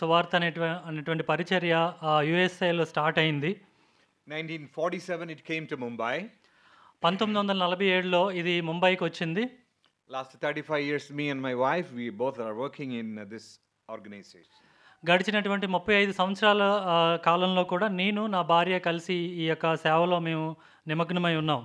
సువార్త అనేటువ అనేటువంటి పరిచర్య ఆహ్, యూఎస్ఏలో స్టార్ట్ అయింది. 1947 it came to Mumbai. 1947లో ఇది ముంబైకొచ్చింది. Last 35 years, me and my wife, we both are working in uh, this organization. గడిచినటువంటి 35 సంవత్సరాల ఆహ్, కాలంలో కూడా నేను, నా భార్య కలిసి ఈ యొక్క సేవలో మేము నిమగ్నమై ఉన్నాం.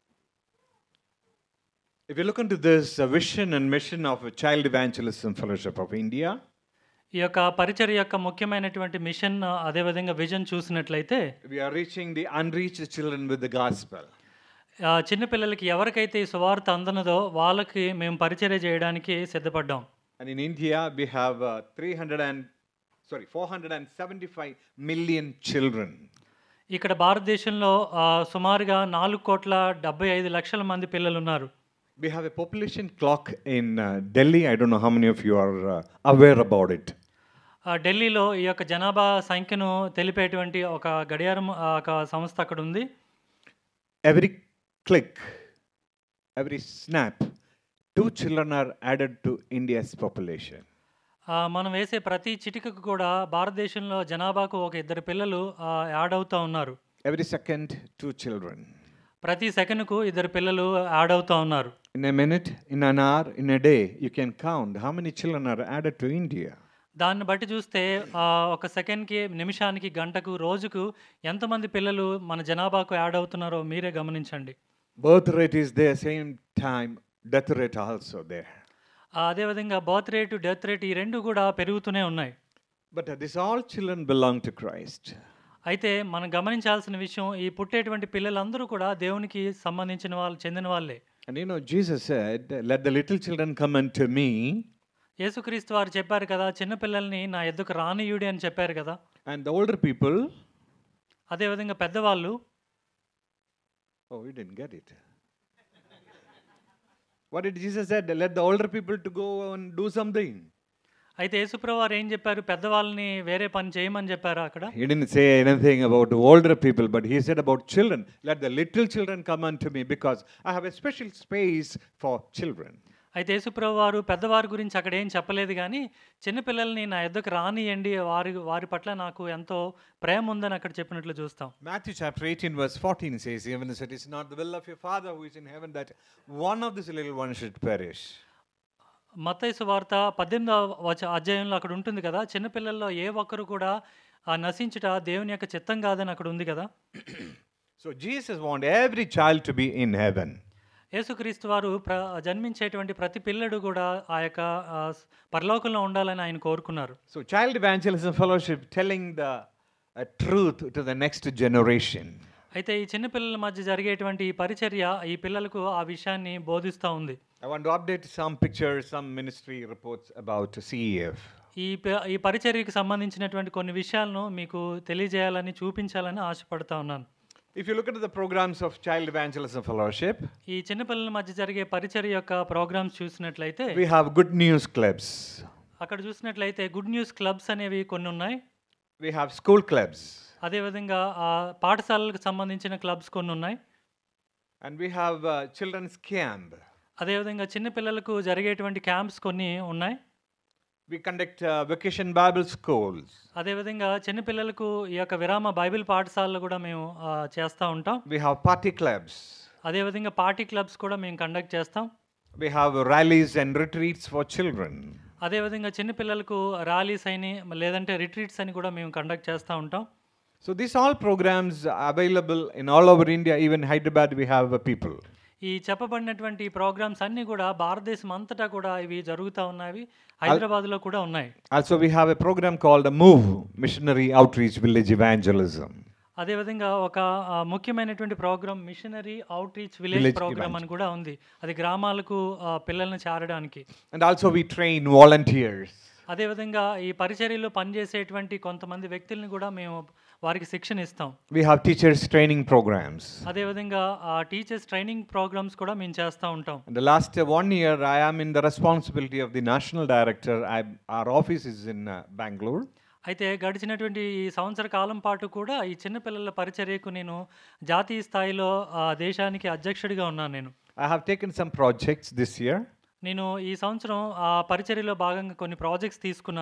If you look into this uh, vision and mission of a Child Evangelism Fellowship of India, ఈ యొక్క పరిచర్య యొక్క ముఖ్యమైనటువంటి మిషన్ అదేవిధంగా విజన్ చూసినట్లయితే we are reaching the unreached children with the gospel. ఆహ్, చిన్న పిల్లలకి ఎవరికైతే ఈ సువార్త అందనదో వాళ్ళకి మేము పరిచర్య చేయడానికి సిద్ధపడ్డాం. And in India, we have uh, 300 and sorry 475 million children. ఇక్కడ భారతదేశంలో ఆహ్, సుమారుగా 4,75 లక్షల మంది పిల్లలు ఉన్నారు. We have a population clock in uh, Delhi. I don't know how many of you are uh, aware about it. ఆ, ఢిల్లీలో ఈ యొక్క జనాభా సంఖ్యను తెలిపేటువంటి ఒక గడియారం ఆ, ఒక సంస్థ అక్కడ ఉంది. Every click, every snap, two children are added to India's population. ఆ, మనం వేసే ప్రతి చిటికకు కూడా భారతదేశంలో జనాభాకు ఒక ఇద్దరు పిల్లలు ఆ, యాడ్ అవుతూ ఉన్నారు. Every second, two children. ప్రతి సెకనుకు ఇద్దరు పిల్లలు యాడ్ అవుతూ ఉన్నారు. In a minute, in an hour, in a day, you can count how many children are added to India. దాన్ని బట్టి చూస్తే ఆ, ఒక సెకండ్కి నిమిషానికి గంటకు రోజుకు ఎంతమంది పిల్లలు మన జనాభాకు యాడ్ అవుతున్నారో మీరే గమనించండి. Birth rate is there, same time, death rate also there. ఆ, అదేవిధంగా బర్త్ రేటు డెత్ రేట్ ఈ రెండు కూడా పెరుగుతూనే ఉన్నాయి. But uh, these all children belong to Christ. అయితే మనం గమనించాల్సిన విషయం ఈ పుట్టేటువంటి పిల్లలందరూ కూడా దేవునికి సంబంధించిన వాళ్ళు చెందిన వాళ్ళే. And you know, Jesus said, Let the little children come unto me, యేసుక్రీస్తు వారు చెప్పారు కదా చిన్న పిల్లల్ని నా ఎద్దుకు రానియుడి అని చెప్పారు కదా. and the older people. అదేవిధంగా పెద్దవాళ్ళు Oh, you didn't get it. What did Jesus said? Let the older people to go and do something. అయితే యేసుప్రభు వారు ఏం చెప్పారు పెద్దవాళ్ళని వేరే పని చేయమని చెప్పారా అక్కడ He didn't say anything about the older people, but he said about children. Let the little children come unto me because I have a special space for children. అయితే యేసుప్రభు వారు పెద్దవారి గురించి అక్కడ ఏం చెప్పలేదు కానీ చిన్నపిల్లల్ని నా ఎద్దుకు రానియండి వారి వారి పట్ల నాకు ఎంతో ప్రేమ ఉందని అక్కడ చెప్పినట్లు చూస్తాం Matthew chapter 18, verse 14 says, Even as it is not the will of your Father who is in heaven that one of these little ones should perish. మత్తయి సువార్త పద్దెనిమిదవ వచ అధ్యాయంలో అక్కడ ఉంటుంది కదా చిన్నపిల్లల్లో ఏ ఒక్కరు కూడా ఆ నశించుట దేవుని యొక్క చిత్తం కాదని అక్కడ ఉంది కదా So Jesus wants every child to be in heaven. యేసుక్రీస్తు వారు ప్ర జన్మించేటువంటి ప్రతి పిల్లడు కూడా ఆ యొక్క ఆ, స్- పరలోకంలో ఉండాలని ఆయన కోరుకున్నారు So Child Evangelism Fellowship telling the uh, truth to the next generation. అయితే ఈ చిన్న పిల్లల మధ్య జరిగేటువంటి ఈ పరిచర్య ఈ పిల్లలకు ఆ విషయాన్ని బోధిస్తూ ఉంది I want to update some pictures, some ministry reports about CEF. ఈ ప- ఈ పరిచర్యకు సంబంధించినటువంటి కొన్ని విషయాలను మీకు తెలియజేయాలని చూపించాలని ఆశపడతా ఉన్నాను If you look at the programs of Child Evangelism Fellowship, ఈ చిన్నపిల్లల మధ్య జరిగే పరిచర్య యొక్క ప్రోగ్రామ్స్ చూసినట్లయితే we have good news clubs, అక్కడ చూసినట్లయితే గుడ్ న్యూస్ క్లబ్స్ అనేవి కొన్ని ఉన్నాయి we have school clubs, అదేవిధంగా ఆ పాఠశాలలకు సంబంధించిన క్లబ్స్ కొన్ని ఉన్నాయి and we have uh, children's camp. అదేవిధంగా చిన్నపిల్లలకు జరిగేటువంటి క్యాంప్స్ కొన్ని ఉన్నాయి We conduct uh, vacation Bible schools. అదేవిధంగా చిన్నపిల్లలకు ఈ యొక్క విరామ బైబిల్ పాఠశాలలు కూడా మేము ఆ, చేస్తూ ఉంటాం We have party clubs. అదేవిధంగా పార్టీ క్లబ్స్ కూడా మేము కండక్ట్ చేస్తాం We have rallies and retreats for children. అదేవిధంగా చిన్నపిల్లలకు ర్యాలీస్ అని లేదంటే రిట్రీట్స్ అని కూడా మేము కండక్ట్ చేస్తూ ఉంటాం So these all programs are available in all over India, even Hyderabad we have uh, people. ఈ చెప్పబడినటువంటి ప్రోగ్రామ్స్ అన్నీ కూడా భారతదేశం అంతటా కూడా ఇవి జరుగుతూ ఉన్నవి హైదరాబాద్లో కూడా ఉన్నాయి Also we have a program called a MOVE, Missionary Outreach Village Evangelism. అదేవిధంగా ఒక ఆ, ముఖ్యమైనటువంటి programme missionary out reach village Village programme అని కూడా ఉంది అది గ్రామాలకు ఆ, పిల్లల్ని చేరడానికి And also we train volunteers. అదేవిధంగా ఈ పరిచర్యలో పనిచేసేటువంటి కొంతమంది వ్యక్తుల్ని కూడా మేము వారికి శిక్షణ ఇస్తాం We have teachers training programs. అదేవిధంగా ఆ టీచర్స్ ట్రైనింగ్ ప్రోగ్రామ్స్ కూడా మేము చేస్తూ ఉంటాం In the last uh, one year, I am in the responsibility of the national director. I, our office is in uh, Bangalore. అయితే గడిచినటువంటి ఈ సంవత్సర కాలం పాటు కూడా ఈ చిన్నపిల్లల పరిచర్యకు నేను జాతీయ స్థాయిలో ఆ, దేశానికి అధ్యక్షుడిగా ఉన్నాను నేను I have taken some projects this year. నేను ఈ సంవత్సరం ఆ పరిచర్యలో భాగంగా కొన్ని ప్రాజెక్ట్స్ తీసుకున్నాను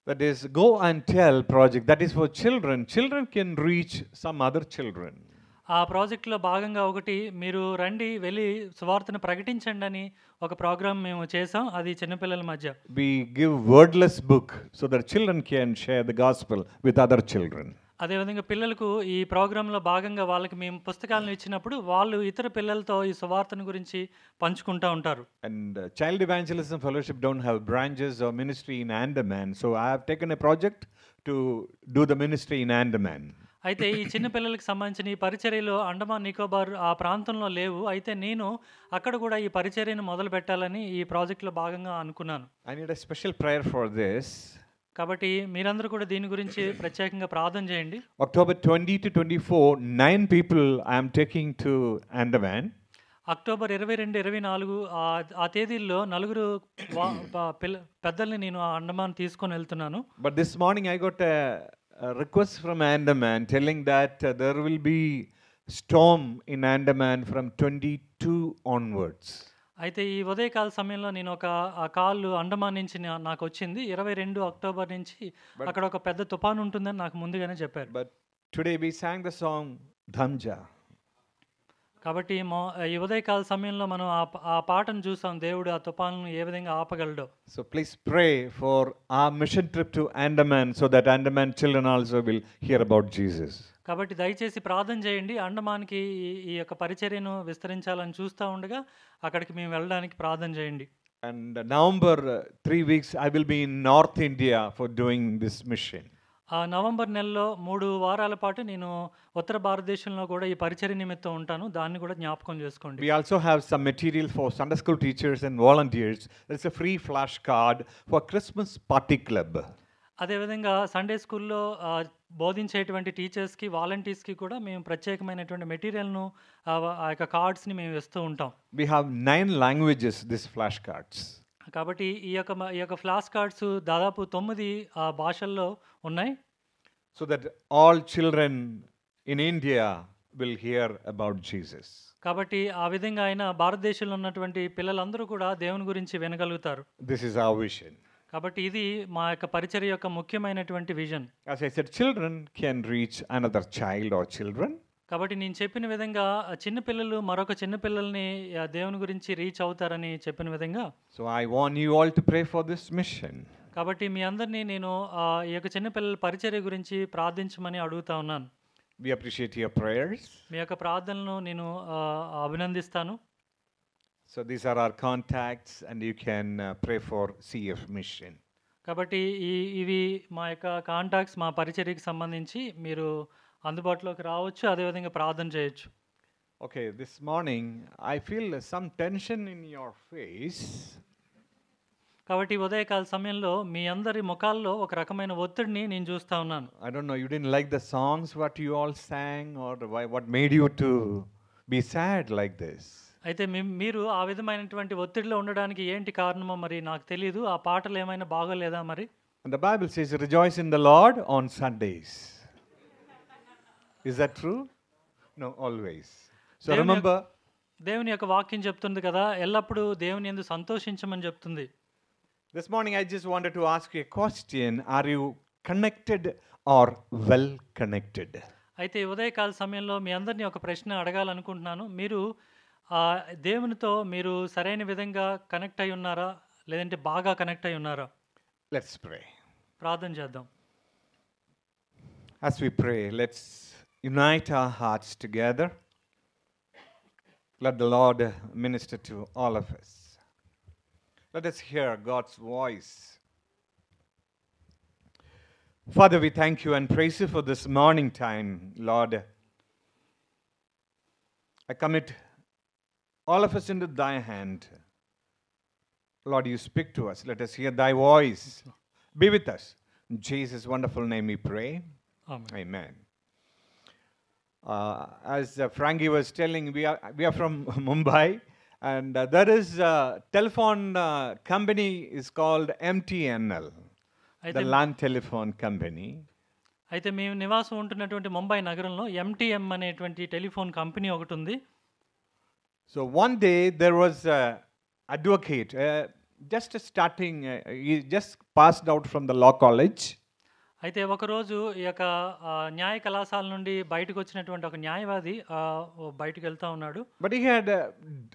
That is, go and tell project. That is for children. Children can reach some other children. ఆ ప్రాజెక్ట్‌లో భాగంగా ఒకటి మీరు రండి వెళ్ళి సువార్తను ప్రకటించండి అని ఒక ప్రోగ్రామ్ మేము చేసాం. అది చిన్నపిల్లల మధ్య. We give wordless book so that children can share the gospel with other children. అదేవిధంగా పిల్లలకు ఈ ప్రోగ్రామ్‌లో భాగంగా వాళ్ళకి మేము పుస్తకాలను ఇచ్చినప్పుడు వాళ్ళు ఇతర పిల్లలతో ఈ సువార్తను గురించి పంచుకుంటా ఉంటారు. And uh, Child Evangelism Fellowship don't have branches or ministry in Andaman, so I have taken a project to do the ministry in Andaman. అయితే ఈ చిన్న పిల్లలకి సంబంధించిన ఈ పరిచర్యలు అండమాన్ నికోబార్ ఆ ప్రాంతంలో లేవు. అయితే నేను అక్కడ కూడా ఈ పరిచర్యను మొదలుపెట్టాలని ఈ ప్రాజెక్ట్‌లో భాగంగా అనుకున్నాను. I need a special prayer for this. కాబట్టి మీరందరూ కూడా దీని గురించి ప్రత్యేకంగా ప్రార్థన చేయండి. October 20 to 24, nine people I am taking to Andaman. October 22, 24 ఆహ్, ఆ తేదీల్లో నలుగురు వా ప పిల్ల పెద్దల్ని నేను ఆ అండమాన్ తీసుకొని వెళ్తున్నాను. But this morning I got a, a request from Andaman telling that uh, there will be storm in Andaman from 22 onwards. అయితే ఈ ఉదయకాల సమయంలో నేను ఒక ఆ కాల్ అండమాన్ నుంచి నా నాకొచ్చింది. 22 అక్టోబర్ నుంచి అక్కడ ఒక పెద్ద తుఫాను ఉంటుందని నాకు ముందుగానే చెప్పారు. But today we sang the song Dhamja. కాబట్టి మొ ఈ ఉదయకాల సమయంలో మనం ఆ ప ఆ పాటను చూసాం. దేవుడు ఆ తుఫానును ఏ విధంగా ఆపగలడో. So please pray for our mission trip to Andaman so that Andaman children also will hear about Jesus. కాబట్టి దయచేసి ప్రార్థన చేయండి. అండమాన్‌కి ఈ ఈ యొక్క పరిచర్యను విస్తరించాలని చూస్తా ఉండగా అక్కడికి మేము వెళ్ళడానికి ప్రార్థన చేయండి. And uh, November, uh, three weeks, I will be in North India for doing this mission. ఆ నవంబర్ నెలలో 3 వారాల పాటు నేను ఉత్తర భారతదేశంలో కూడా ఈ పరిచర్య నిమిత్తం ఉంటాను. దాన్ని కూడా జ్ఞాపకం చేసుకోండి. We also have some material for Sunday school teachers and volunteers. There's a free flashcard for Christmas Party Club. అదేవిధంగా సండే స్కూల్‌లో ఆహ్, బోధించేటువంటి టీచర్స్‌కి, వాలంటీర్స్‌కి కూడా మేము ప్రత్యేకమైనటువంటి మెటీరియల్‌ను ఆహ్, ఆ యొక్క కార్డ్స్‌ని మేము ఇస్తూ ఉంటాం. We have nine languages, these flashcards. కాబట్టి ఈ యొక్క మ ఈ యొక్క ఫ్లాష్ కార్డ్స్ దాదాపు 9 ఆహ్, భాషల్లో ఉన్నాయి. So that all children in India will hear about Jesus. కాబట్టి ఆ విధంగా ఆయన భారతదేశంలో ఉన్నటువంటి పిల్లలందరూ కూడా దేవుని గురించి వినగలుగుతారు. This is our vision. కాబట్టి ఇది మా యొక్క పరిచర్య యొక్క ముఖ్యమైనటువంటి vision. As I said, children can reach another child or children. కాబట్టి నేను చెప్పిన విధంగా ఆ చిన్న పిల్లలు మరొక చిన్న పిల్లల్ని ఆహ్, దేవుని గురించి రీచ్ అవుతారని చెప్పిన విధంగా So I want you all to pray for this mission. కాబట్టి మీ అందరినీ నేను ఆహ్, ఈ యొక్క చిన్న పిల్లల పరిచర్య గురించి ప్రార్థించమని అడుగుతా ఉన్నాను. We appreciate your prayers. మీ యొక్క ప్రార్థనలను నేను ఆహ్, అభినందిస్తాను. So these are our contacts, and you can uh, pray for CF mission. కాబట్టి ఈ ఇవి మా యొక్క కాంటాక్ట్స్ మా పరిచర్యకి సంబంధించి మీరు అందుబాటులోకి రావచ్చు. అదేవిధంగా ప్రార్థన చేయొచ్చు. Okay, this morning I feel some tension in your face. కాబట్టి ఉదయకాల సమయంలో మీ అందరి ముఖాల్లో ఒక రకమైన ఒత్తిడిని నేను చూస్తా ఉన్నాను. I don't know, you didn't like the songs what you all sang, or why, what made you to be sad like this? అయితే మీ మీరు ఆ విధమైనటువంటి ఒత్తిడిలో ఉండడానికి ఏంటి కారణమో మరి నాకు తెలీదు. ఆ పాటలు ఏమైనా బాగోలేదా మరి? And the Bible says, rejoice in the Lord on Sundays. Is that true? No, always. So దేవుని యొక్క- remember, దేవుని యొక్క వాక్యం చెప్తుంది కదా! ఎల్లప్పుడూ దేవుని యందు సంతోషించమని చెప్తుంది. this morning I just wanted to ask you a question. Are you connected or well connected? అయితే ఈ ఉదయకాల సమయంలో మీ అందరిని ఒక ప్రశ్న అడగాలనుకుంటున్నాను. మీరు ఆహ్, దేవునితో మీరు సరైన విధంగా కనెక్ట్ అయి ఉన్నారా? లేదంటే బాగా కనెక్ట్ అయి ఉన్నారా? Let's pray. ప్రార్థన చేద్దాం. As we pray, let's unite our hearts together. Let the Lord minister to all of us. Let us hear God's voice. Father, we thank you and praise you for this morning time, Lord. I commit all of us into thy hand. Lord, you speak to us. Let us hear thy voice. Be with us. In Jesus' wonderful name we pray. Amen. Amen. Uh, as uh, Frankie was telling, we are, we are from Mumbai, and uh, there is a telephone uh, company is called MTNL, అయితే the land telephone company. అయితే మేము నివాసం ఉంటున్నటువంటి ముంబై నగరంలో MTM అనేటువంటి telephone company ఒకటి ఉంది. So one day there was a advocate, a just starting, uh, he just passed out from the law college. అయితే ఒకరోజు ఈ యొక్క ఆ, న్యాయ కళాశాల నుండి బయటకు వచ్చినటువంటి ఒక న్యాయవాది ఆ, ఓ బయటకు వెళ్తా ఉన్నాడు But he had a,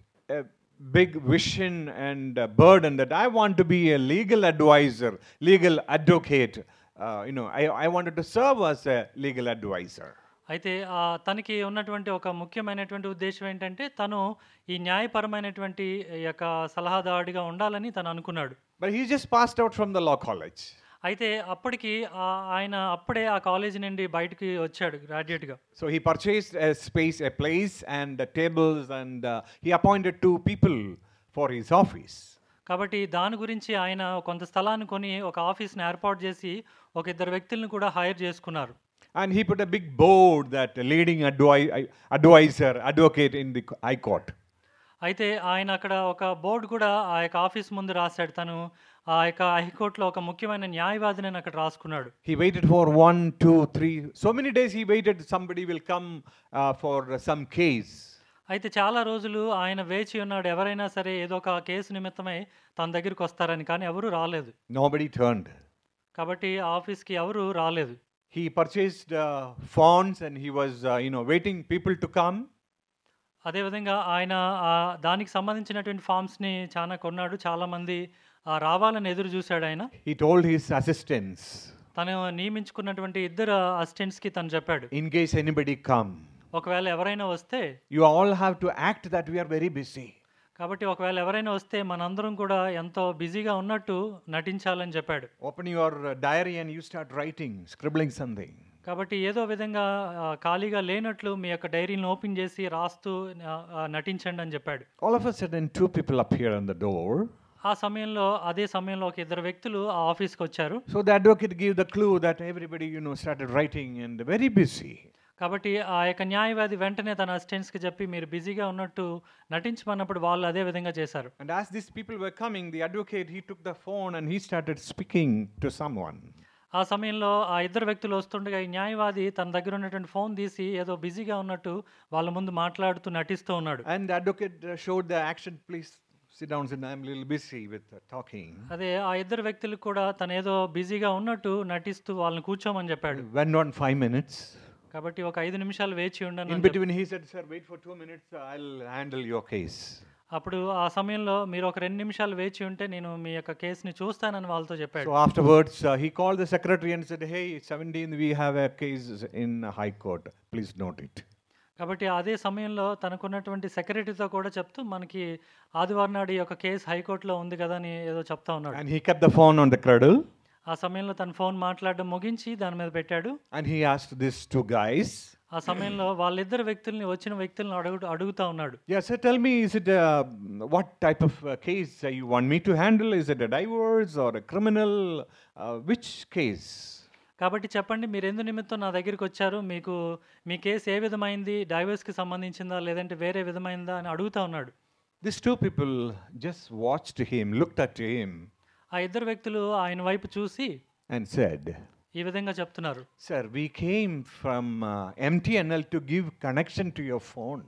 a big vision and a burden that I want to be a legal advisor, legal advocate. Uh, you know, I, I wanted to serve as a legal advisor. అయితే ఆ, తనకి ఉన్నటువంటి ఒక ముఖ్యమైనటువంటి ఉద్దేశం ఏంటంటే తను ఈ న్యాయపరమైనటువంటి ఈ యొక్క సలహాదారుడిగా ఉండాలని తను అనుకున్నాడు But he just passed out from the law college. అయితే అప్పటికి ఆ- ఆయన అప్పుడే ఆ కాలేజీ నుండి బయటికి వచ్చాడు గ్రాడ్యుయేట్గా So he purchased a space, a place, and uh, tables, and uh, he appointed two people for his office. కాబట్టి దాని గురించి ఆయన కొంత స్థలాన్ని కొని ఒక ఆఫీస్ని ఏర్పాటు చేసి ఒక ఇద్దరు వ్యక్తులను కూడా హైర్ చేసుకున్నారు And he put a big board that leading advi- advisor, advocate in the High Court. అయితే ఆయన అక్కడ ఒక బోర్డు కూడా ఆ యొక్క ఆఫీస్ ముందు రాశాడు తను ఆ యొక్క హైకోర్టులో ఒక ముఖ్యమైన న్యాయవాదిని అక్కడ రాసుకున్నాడు He waited for one, two, three, so many days he waited. Somebody will come uh, for some case. అయితే చాలా రోజులు ఆయన వేచి ఉన్నాడు ఎవరైనా సరే ఏదో ఒక కేసు నిమిత్తమై తన దగ్గరికి వస్తారని కానీ ఎవరు రాలేదు Nobody turned. కాబట్టి ఆ ఆఫీస్కి ఎవరు రాలేదు He purchased uh, fonts and he was, uh, you know, waiting people to come. అదేవిధంగా ఆయన ఆ దానికి సంబంధించినటువంటి ఫామ్స్ని చాలా కొన్నాడు చాలామంది ఆ రావాలని ఎదురు చూశాడు ఆయన He told his assistants, తను నియమించుకున్నటువంటి ఇద్దరు అసిస్టెంట్స్కి తను చెప్పాడు in case anybody come, ఒకవేళ ఎవరైనా వస్తే you all have to act that we are very busy. కాబట్టి ఒకవేళ ఎవరైనా వస్తే మనందరం కూడా ఎంతో బిజీగా ఉన్నట్టు నటించాలని చెప్పాడు Open your uh, diary and you start writing, scribbling something. కాబట్టి ఏదో విధంగా ఆ, ఖాళీగా లేనట్లు మీ యొక్క డైరీని ఓపెన్ చేసి రాస్తూ ఆ, ఆ, నటించండి అని చెప్పాడు All of a sudden, two people appear on the door. ఆ సమయంలో అదే సమయంలో ఒక ఇద్దరు వ్యక్తులు ఆ ఆఫీస్కి వచ్చారు So the advocate gave the clue that everybody, you know, started writing and very busy. కాబట్టి ఆ యొక్క న్యాయవాది వెంటనే తన అసిస్టెంట్స్కి చెప్పి మీరు బిజీగా ఉన్నట్టు నటించమన్నప్పుడు వాళ్ళు అదే విధంగా చేశారు And as these people were coming, the advocate he took the phone and he started speaking to someone. ఆ సమయంలో ఆ ఇద్దరు వ్యక్తులు వస్తుండగా ఈ న్యాయవాది తన దగ్గర ఉన్నటువంటి ఫోన్ తీసి ఏదో బిజీగా ఉన్నట్టు వాళ్ళ ముందు మాట్లాడుతూ నటిస్తూ ఉన్నాడు And the advocate uh, showed the action. Please sit down. Sit down. I'm a little busy with uh, talking. అదే ఆ ఇద్దరు వ్యక్తులకు కూడా తను ఏదో బిజీగా ఉన్నట్టు నటిస్తూ వాళ్ళని కూర్చోమని చెప్పాడు Went on five minutes. కాబట్టి ఒక ఐదు నిమిషాలు వేచి ఉండను In అని చెప్పి- between, he said, "Sir, wait for two minutes. I'll handle your case." అప్పుడు ఆ సమయంలో మీరు ఒక రెండు నిమిషాలు వేచి ఉంటే నేను మీ యొక్క కేసుని చూస్తానని వాళ్ళతో చెప్పాడు So afterwards, uh, he called the secretary and said, "Hey, 17th we have a case in High Court. Please note it." కాబట్టి అదే సమయంలో తనకున్నటువంటి సెక్రటరీతో కూడా చెప్తూ మనకి ఆదివారం నాడు ఈ యొక్క కేసు హైకోర్టులో ఉంది కదా అని ఏదో చెప్తా ఉన్నాడు And he kept the phone on the cradle ఆ సమయంలో తన ఫోన్ మాట్లాడడం ముగించి దాని మీద పెట్టాడు and he asked these two guys, ఆ సమయంలో వాళ్ళిద్దరు వ్యక్తుల్ని వచ్చిన వ్యక్తులను అడుగు అడుగుతా ఉన్నాడు "Yeah, sir, tell me, is it uh, what type of uh, case uh, you want me to handle? Is it a divorce or a criminal? Uh, which case?" కాబట్టి చెప్పండి మీరు ఎందు నిమిత్తం నా దగ్గరికి వచ్చారు మీకు మీ కేసు ఏ విధమైంది డైవర్స్కి సంబంధించిందా లేదంటే వేరే విధమైందా అని అడుగుతా ఉన్నాడు These two people just watched him, looked at him, ఆ ఇద్దరు వ్యక్తులు ఆయన వైపు చూసి and said, ఈ విధంగా చెప్తున్నారు Sir, we came from uh, MTNL to give connection to your phone.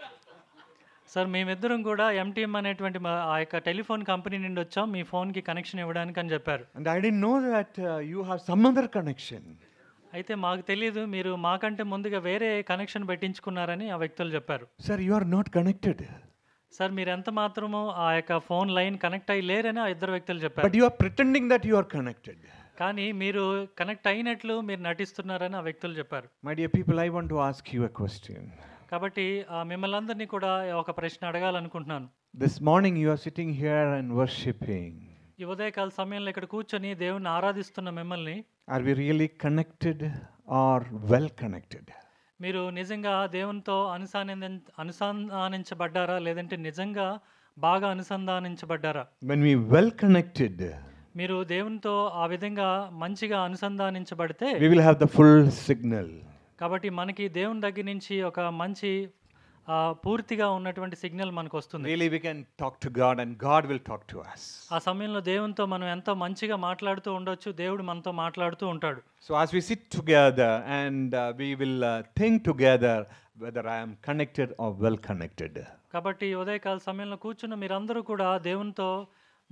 Sir మేమిద్దరం కూడా ఎంటీఎం అనేటువంటి మా ఆ యొక్క టెలిఫోన్ కంపెనీ నుండి వచ్చాం మీ ఫోన్కి కనెక్షన్ ఇవ్వడానికి అని చెప్పారు And I didn't know that uh, you have some other connection. అయితే మాకు తెలియదు మీరు మాకంటే ముందుగా వేరే కనెక్షన్ పెట్టించుకున్నారని ఆ వ్యక్తులు చెప్పారు Sir, you are not connected. Sir మీరు ఎంత మాత్రమో ఆ యొక్క ఫోన్ లైన్ కనెక్ట్ అయ్యి లేరని ఆ ఇద్దరు వ్యక్తులు చెప్పారు But you are pretending that you are connected. కానీ మీరు కనెక్ట్ అయినట్లు మీరు నటిస్తున్నారని ఆ వ్యక్తులు చెప్పారు My dear people, I want to ask you a question. కాబట్టి ఆ మిమ్మల్ని అందరినీ కూడా ఒక ప్రశ్న అడగాలనుకుంటున్నాను This morning you are sitting here and worshiping. ఈ ఉదయకాల సమయంలో ఇక్కడ కూర్చొని దేవుణ్ణి ఆరాధిస్తున్న మిమ్మల్ని Are we really connected or well connected? మీరు నిజంగా దేవునితో అనుసాని అనుసంధానించబడ్డారా లేదంటే నిజంగా బాగా అనుసంధానించబడ్డారా When we well connected, మీరు దేవునితో ఆ విధంగా మంచిగా అనుసంధానించబడితే we will have the full signal. కాబట్టి మనకి దేవుని దగ్గర నుంచి ఒక మంచి ఆ, పూర్తిగా ఉన్నటువంటి సిగ్నల్ మనకు వస్తుంది Really, we can talk to God and God will talk to us. ఆ సమయంలో దేవునితో మనం ఎంతో మంచిగా మాట్లాడుతూ ఉండొచ్చు దేవుడు మనతో మాట్లాడుతూ ఉంటాడు So, as we sit together and uh, we will uh, think together whether I am connected or well connected. కాబట్టి ఈ ఉదయకాల సమయంలో కూర్చున్న మీరందరూ కూడా దేవునితో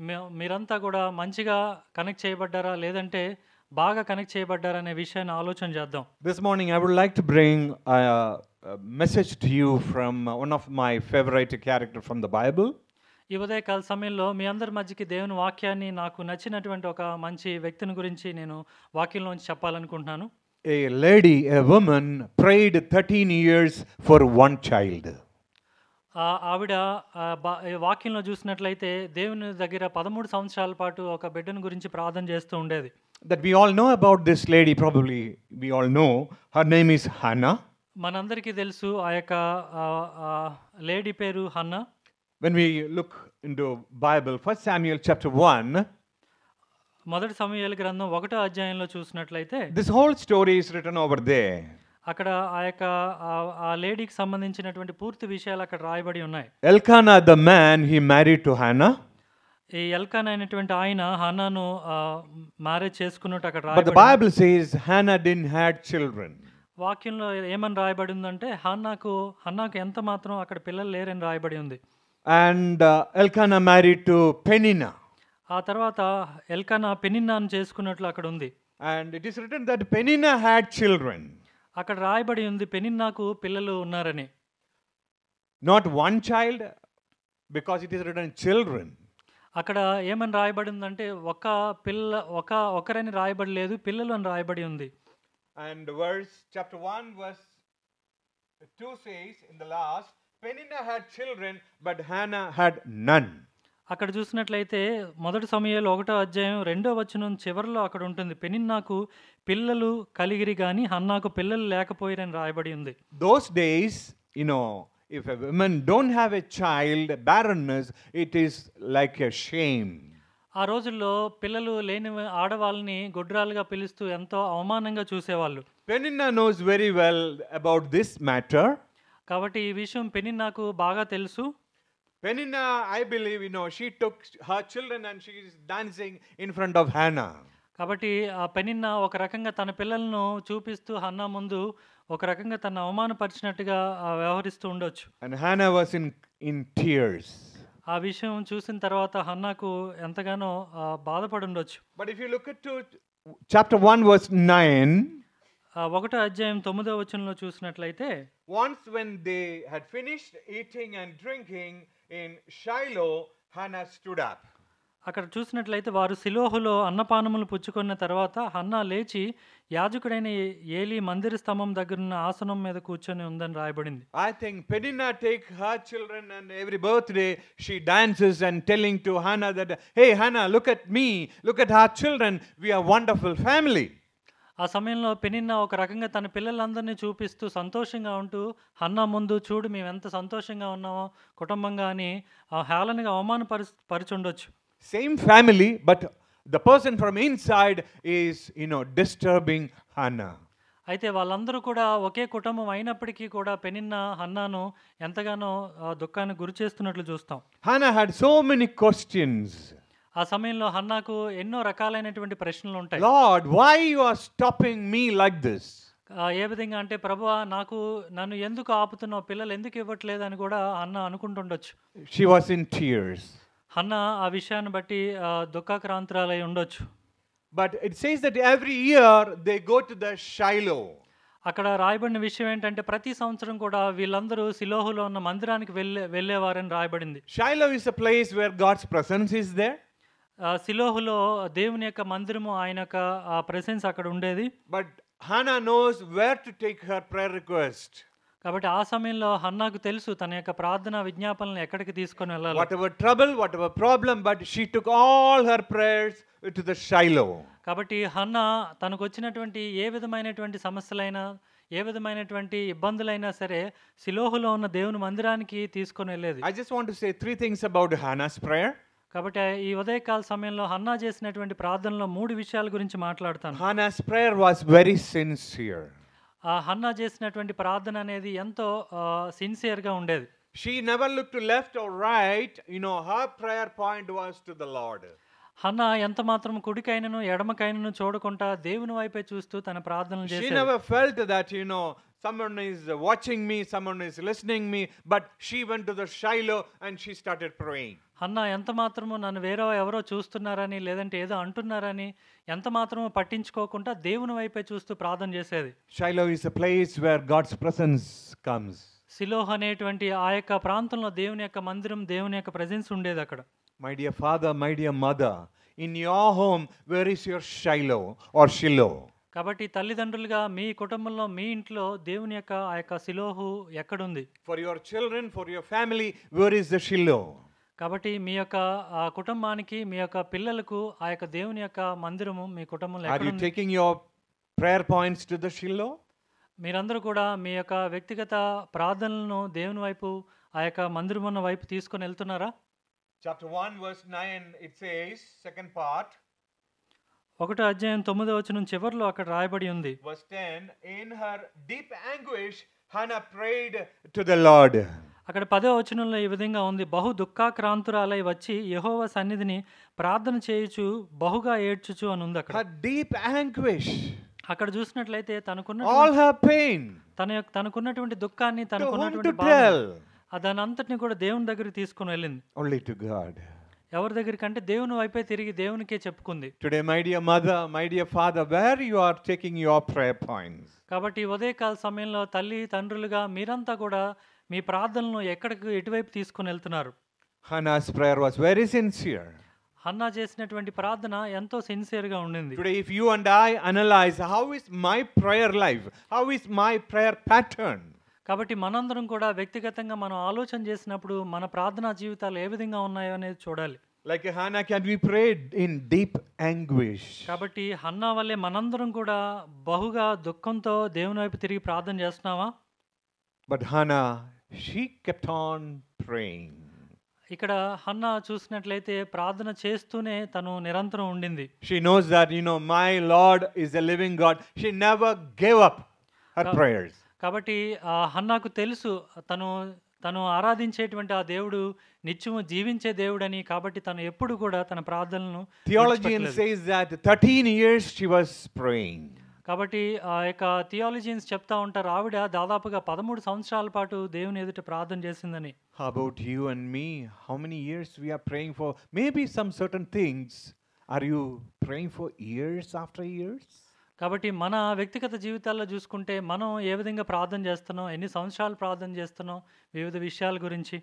మే- మీరంతా కూడా మంచిగా కనెక్ట్ చేయబడ్డారా లేదంటే బాగా కనెక్ట్ చేయబడ్డారా అనే విషయాన్ని ఆలోచన చేద్దాం This morning, I would like to bring a, a message to you from uh, one of my favorite character from the Bible. ఈ ఉదయకాల సమయంలో మీ అందరి మధ్యకి దేవుని వాక్యాన్ని నాకు నచ్చినటువంటి ఒక మంచి వ్యక్తిని గురించి నేను వాక్యంలోంచి చెప్పాలనుకుంటున్నాను A lady, a woman, prayed 13 years for one child. ఆ ఆవిడ ఆ బా- ఈ వాక్యంలో చూసినట్లయితే దేవుని దగ్గర పదమూడు సంవత్సరాల పాటు ఒక బిడ్డను గురించి ప్రార్థన చేస్తూ ఉండేది That we all know about this lady, probably we all know. Her name is Hannah. మనందరికీ తెలుసు ఆ యొక్క ఆ, ఆ లేడీ పేరు Hannah When we look into Bible, First Samuel chapter 1, మొదటి సమయాల గ్రంథం ఒకటో అధ్యాయంలో చూసినట్లయితే this whole story is written over there. అక్కడ ఆ యొక్క ఆ- ఆ లేడీకి సంబంధించినటువంటి పూర్తి విషయాలు అక్కడ రాయబడి ఉన్నాయి Elkanah, the man, he married to Hannah. ఈ ఎల్కాన్ అయినటువంటి ఆయన హన్నాను మ్యారేజ్ చేసుకున్నట్టు అక్కడ But the రాయబడి Bible says Hannah didn't had children. వాక్యంలో ఏమని రాయబడి ఉందంటే హన్నాకు హన్నాకు ఎంత మాత్రం అక్కడ పిల్లలు లేరని రాయబడి ఉంది And uh, Elkanah married to Peninnah. ఆ తర్వాత ఎల్కానా పెనిన్నాను చేసుకున్నట్లు అక్కడ ఉంది And it is written that Peninnah had children. అక్కడ రాయబడి ఉంది పెనిన్నాకు పిల్లలు ఉన్నారని Not one child, because it is written children. అక్కడ ఏమని రాయబడి ఉందంటే ఒక పిల్ల ఒక ఒకరని రాయబడి లేదు పిల్లలు అని రాయబడి ఉంది And verse chapter 1, verse 2 says in the last, Peninnah had children, but Hannah had none. అక్కడ చూసినట్లయితే మొదటి సమయంలో ఒకటో అధ్యాయం రెండో వచనం చివరిలో అక్కడ ఉంటుంది పెనిన్నాకు పిల్లలు కలిగిరి కానీ హన్నాకు పిల్లలు లేకపోయిరని రాయబడి ఉంది Those days, you know, if a woman don't have a child, barrenness, it is like a shame. ఆ రోజుల్లో పిల్లలు లేని ఆడవాళ్ళని గొడ్రాలుగా పిలుస్తూ ఎంతో అవమానంగా చూసేవాళ్ళు Peninnah knows very well about this matter. కాబట్టి ఈ విషయం పెనిన్నాకు బాగా తెలుసు Peninnah, I believe, you know, she took her children and she is dancing in front of Hannah. కాబట్టి ఆ పెనిన్న ఒక రకంగా తన పిల్లలను చూపిస్తూ హన్నా ముందు ఒక రకంగా తన అవమానపరిచినట్టుగా ఆ, వ్యవహరిస్తూ ఉండొచ్చు And Hannah was in, in tears. ఆ విషయం చూసిన తర్వాత హన్నాకు ఎంతగానో ఆ, బాధపడి ఉండొచ్చు But if you look at to chapter 1, verse 9, ఆ, ఒకటో అధ్యాయం తొమ్మిదో వచనంలో చూసినట్లయితే once when they had finished eating and drinking in Shiloh, Hannah stood up. అక్కడ చూసినట్లయితే వారు సిలోహులో అన్నపానములు పుచ్చుకున్న తర్వాత హన్నా లేచి యాజకుడైన ఏ- ఏలీ మందిర స్తంభం దగ్గరున్న ఆసనం మీద కూర్చొని ఉందని రాయబడింది I think Peninnah take her children and every birthday she dances and telling to Hannah that, hey Hannah, look at me, look at our children, we are wonderful family. ఆ సమయంలో పెనిన్న ఒక రకంగా తన పిల్లలందరినీ చూపిస్తూ సంతోషంగా ఉంటూ హన్నా ముందు చూడు మేము ఎంత సంతోషంగా ఉన్నామో కుటుంబంగా అని ఆ హేళనగా అవమానపరి పరుచుండొచ్చు Same family, but the person from inside is, you know, disturbing Hannah. అయితే వాళ్ళందరూ కూడా ఒకే కుటుంబం అయినప్పటికీ కూడా పెనిన్న హన్నాను ఎంతగానో ఆ, దుఃఖానికి గురి చేస్తున్నట్లు చూస్తాం Hannah had so many questions. ఆ సమయంలో హన్నాకు ఎన్నో రకాలైనటువంటి ప్రశ్నలు ఉంటాయి Lord, why you are stopping me like this? ఆ, ఏ విధంగా అంటే ప్రభువా నాకు నన్ను ఎందుకు ఆపుతున్నావు పిల్లలు ఎందుకు ఇవ్వట్లేదు అని కూడా అన్న అనుకుంటుండొచ్చు She was in tears. Hannah ఆ విషయాన్ని బట్టి ఆ, దుఃఖాక్రాంతురాలై ఉండొచ్చు But it says that every year they go to the Shiloh. అక్కడ రాయబడిన విషయం ఏంటంటే ప్రతి సంవత్సరం కూడా వీళ్ళందరూ సిలోహులో ఉన్న మందిరానికి వెళ్ళే వెళ్ళేవారని రాయబడింది Shiloh is a place where God's presence is there. ఆ, సిలోహులో దేవుని యొక్క మందిరము ఆయన యొక్క ఆ ప్రెసెన్స్ అక్కడ ఉండేది But Hannah knows where to take her prayer request. కాబట్టి ఆ సమయంలో హన్నాకు తెలుసు తన యొక్క ప్రార్థన విజ్ఞాపనలు ఎక్కడికి తీసుకొని వెళ్ళాలి Whatever trouble, whatever problem, but she took all her prayers to the Shiloh. కాబట్టి హన్న తనకు వచ్చినటువంటి ఏ విధమైనటువంటి సమస్యలైనా ఏ విధమైనటువంటి ఇబ్బందులైనా సరే సిలోహులో ఉన్న దేవుని మందిరానికి తీసుకొని వెళ్ళేది I just want to say three things about Hannah's prayer. కాబట్టి ఈ ఉదయకాల సమయంలో హన్నా చేసినటువంటి ప్రార్థనలో మూడు విషయాల గురించి మాట్లాడతాను Hannah's prayer was very sincere. ఆ హన్నా చేసినటువంటి ప్రార్థన అనేది ఎంతో సిన్సియర్గా ఉండేది She never looked to left or right. You know, her prayer point was to the Lord. Hannah ఎంత మాత్రం కుడికైనను ఎడమకైనను చూడకుండా దేవుని వైపే చూస్తూ తన ప్రార్థనలు She చేసేది never felt that, you know, someone is watching me, someone is listening me, but she went to the Shiloh and she started praying. Hannah ఎంత మాత్రము నన్ను వేరే ఎవరో చూస్తున్నారని లేదంటే ఏదో అంటున్నారని ఎంత మాత్రము పట్టించుకోకుండా దేవుని వైపే చూస్తూ ప్రార్థన చేసేది Shiloh is a place where God's presence comes. సిలోహ్ అనేటువంటి ఆ యొక్క ప్రాంతంలో దేవుని యొక్క మందిరం దేవుని యొక్క ప్రజెన్స్ ఉండేది అక్కడ My dear father, my dear mother, in your home, where is your Shiloh or Shiloh? కాబట్టి తల్లిదండ్రులుగా మీ కుటుంబంలో మీ ఇంట్లో దేవుని యొక్క ఆ యొక్క సిలోహు ఎక్కడుంది For your children, for your family, where is the Shiloh? కాబట్టి మీ యొక్క ఆ కుటుంబానికి మీ యొక్క పిల్లలకు ఆ యొక్క దేవుని యొక్క మందిరము మీ కుటుంబంలో Are you ఎక్కడుంది taking your prayer points to the Shiloh? మీరందరూ కూడా మీ యొక్క వ్యక్తిగత ప్రార్థనలను దేవుని వైపు ఆ యొక్క మందిరమున్న వైపు తీసుకొని వెళ్తున్నారా Chapter 1, verse 9, it says, second part, ఒకటో అధ్యాయం తొమ్మిదో వచనం చివరిలో అక్కడ రాయబడి ఉంది verse 10, in her deep anguish, Hannah prayed to the Lord. అక్కడ పదో వచనంలో ఈ విధంగా ఉంది బహు దుఃఖాక్రాంతురాలై వచ్చి యహోవ సన్నిధిని ప్రార్థన చేయుచు బహుగా ఏడ్చుచు అని ఉంది అక్కడ Her deep anguish, అక్కడ చూసినట్లయితే తనకున్న all her pain, తన యొక్క తనకున్నటువంటి దుఃఖాన్ని to whom తనకున్నటువంటి to బాధ tell? దాని అంతటిని కూడా దేవుని దగ్గరికి తీసుకుని వెళ్ళింది Only to God. ఎవరి దగ్గరికి అంటే దేవుని వైపే తిరిగి దేవునికే చెప్పుకుంది Today, my dear mother, my dear father, where you are taking your prayer points? కాబట్టి ఈ ఉదయకాల సమయంలో తల్లి తండ్రులుగా మీరంతా కూడా మీ ప్రార్థనలను ఎక్కడికి ఎటువైపు తీసుకుని వెళ్తున్నారు Hannah's prayer was very sincere. Hannah చేసినటువంటి ప్రార్థన ఎంతో సిన్సియర్గా ఉండింది Today, if you and I analyze how is my prayer life, how is my prayer pattern, కాబట్టి మనందరం కూడా వ్యక్తిగతంగా మనం ఆలోచన చేసినప్పుడు మన ప్రార్థనా జీవితాలు ఏ విధంగా ఉన్నాయో అనేది చూడాలి like Hannah, can we pray in deep anguish? కాబట్టి హన్నా వల్లే మనందరం కూడా బహుగా దుఃఖంతో దేవుని వైపు తిరిగి ప్రార్థన చేస్తున్నావా But Hannah, she kept on praying. ఇక్కడ హన్నా చూసినట్లయితే ప్రార్థన చేస్తూనే తను నిరంతరం ఉండింది She knows that, you know, my Lord is a living God. She never gave up her Ka- prayers. కాబట్టి ఆ హన్నాకు తెలుసు తను తను ఆరాధించేటువంటి ఆ దేవుడు నిత్యము జీవించే దేవుడని కాబట్టి తను ఎప్పుడు కూడా తన ప్రార్థనలను Theologian విడిచిపెట్టలేదు. says that 13 years she was praying. కాబట్టి ఆ యొక్క థియాలజియన్స్ చెప్తా ఉంటారు ఆవిడ దాదాపుగా పదమూడు సంవత్సరాల పాటు దేవుని ఎదుట ప్రార్థన చేసిందని How about you and me? How many years we are praying for? Maybe some certain things. Are you praying for years after years? కాబట్టి మన వ్యక్తిగత జీవితాల్లో చూసుకుంటే మనం ఏ విధంగా ప్రార్థన చేస్తున్నాం ఎన్ని సంవత్సరాలు ప్రార్థన చేస్తున్నాం వివిధ విషయాల గురించి